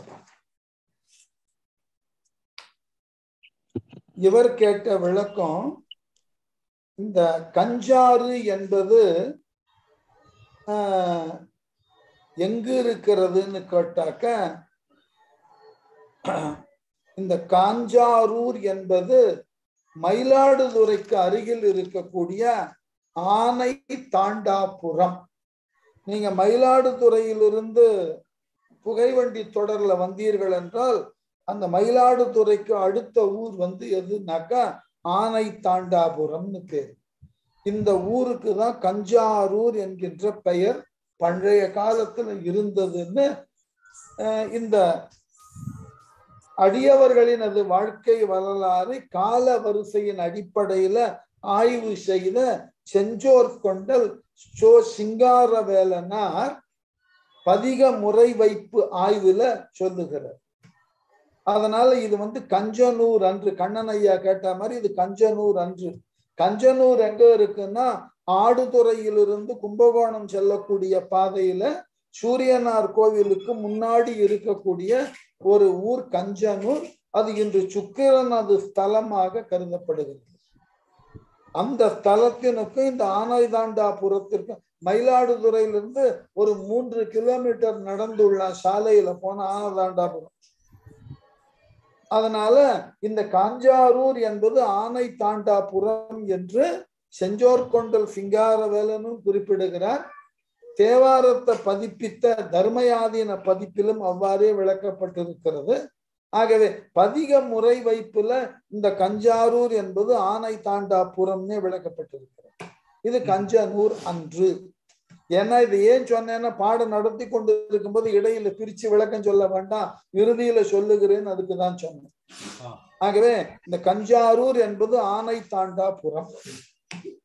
இவர் கேட்ட விளக்கம் இந்த கஞ்சாறு என்பது எங்கு இருக்கிறதுன்னு கேட்டாக்க இந்த காஞ்சாரூர் என்பது மயிலாடுதுறைக்கு அருகில் இருக்கக்கூடிய ஆனை தாண்டாபுரம் நீங்க மயிலாடுதுறையிலிருந்து புகைவண்டி தொடர்ல வந்தீர்கள் என்றால் அந்த மயிலாடுதுறைக்கு அடுத்த ஊர் வந்து எதுனாக்கா ஆனை தாண்டாபுரம்னு பேர் இந்த ஊருக்கு தான் கஞ்சாரூர் என்கின்ற பெயர் பழைய காலத்துல இருந்ததுன்னு இந்த அடியவர்களின் அது வாழ்க்கை வரலாறு கால வரிசையின் அடிப்படையில ஆய்வு செய்த செஞ்சோர் கொண்டல் சோ சிங்காரவேலனார் பதிக முறை வைப்பு ஆய்வுல சொல்லுகிறார் அதனால இது வந்து கஞ்சனூர் அன்று கண்ணன் ஐயா கேட்ட மாதிரி இது கஞ்சனூர் அன்று கஞ்சனூர் எங்க இருக்குன்னா ஆடுதுறையிலிருந்து கும்பகோணம் செல்லக்கூடிய பாதையில சூரியனார் கோவிலுக்கு முன்னாடி இருக்கக்கூடிய ஒரு ஊர் கஞ்சனூர் அது இன்று சுக்கிரனது ஸ்தலமாக கருதப்படுகிறது அந்த ஸ்தலத்தினுக்கும் இந்த ஆனைதாண்டாபுரத்திற்கும் மயிலாடுதுறையிலிருந்து ஒரு மூன்று கிலோமீட்டர் நடந்துள்ள சாலையில போன ஆனதாண்டாபுரம் அதனால இந்த காஞ்சாரூர் என்பது ஆனை தாண்டாபுரம் என்று செஞ்சோர்கொண்டல் சிங்காரவேலனும் குறிப்பிடுகிறார் தேவாரத்தை பதிப்பித்த தர்மயாதீன பதிப்பிலும் அவ்வாறே விளக்கப்பட்டிருக்கிறது ஆகவே பதிக முறை வைப்புல இந்த கஞ்சாரூர் என்பது ஆனை தாண்டாபுரம்னே விளக்கப்பட்டிருக்கிறது இது கஞ்சனூர் அன்று ஏன்னா இது ஏன் சொன்னேன்னா பாடம் நடத்தி கொண்டு இருக்கும்போது இடையில பிரிச்சு விளக்கம் சொல்ல வேண்டாம் இறுதியில சொல்லுகிறேன் அதுக்கு தான் சொன்னேன்
ஆ.
ஆகவே இந்த கஞ்சாரூர் என்பது ஆனை தாண்டாபுரம்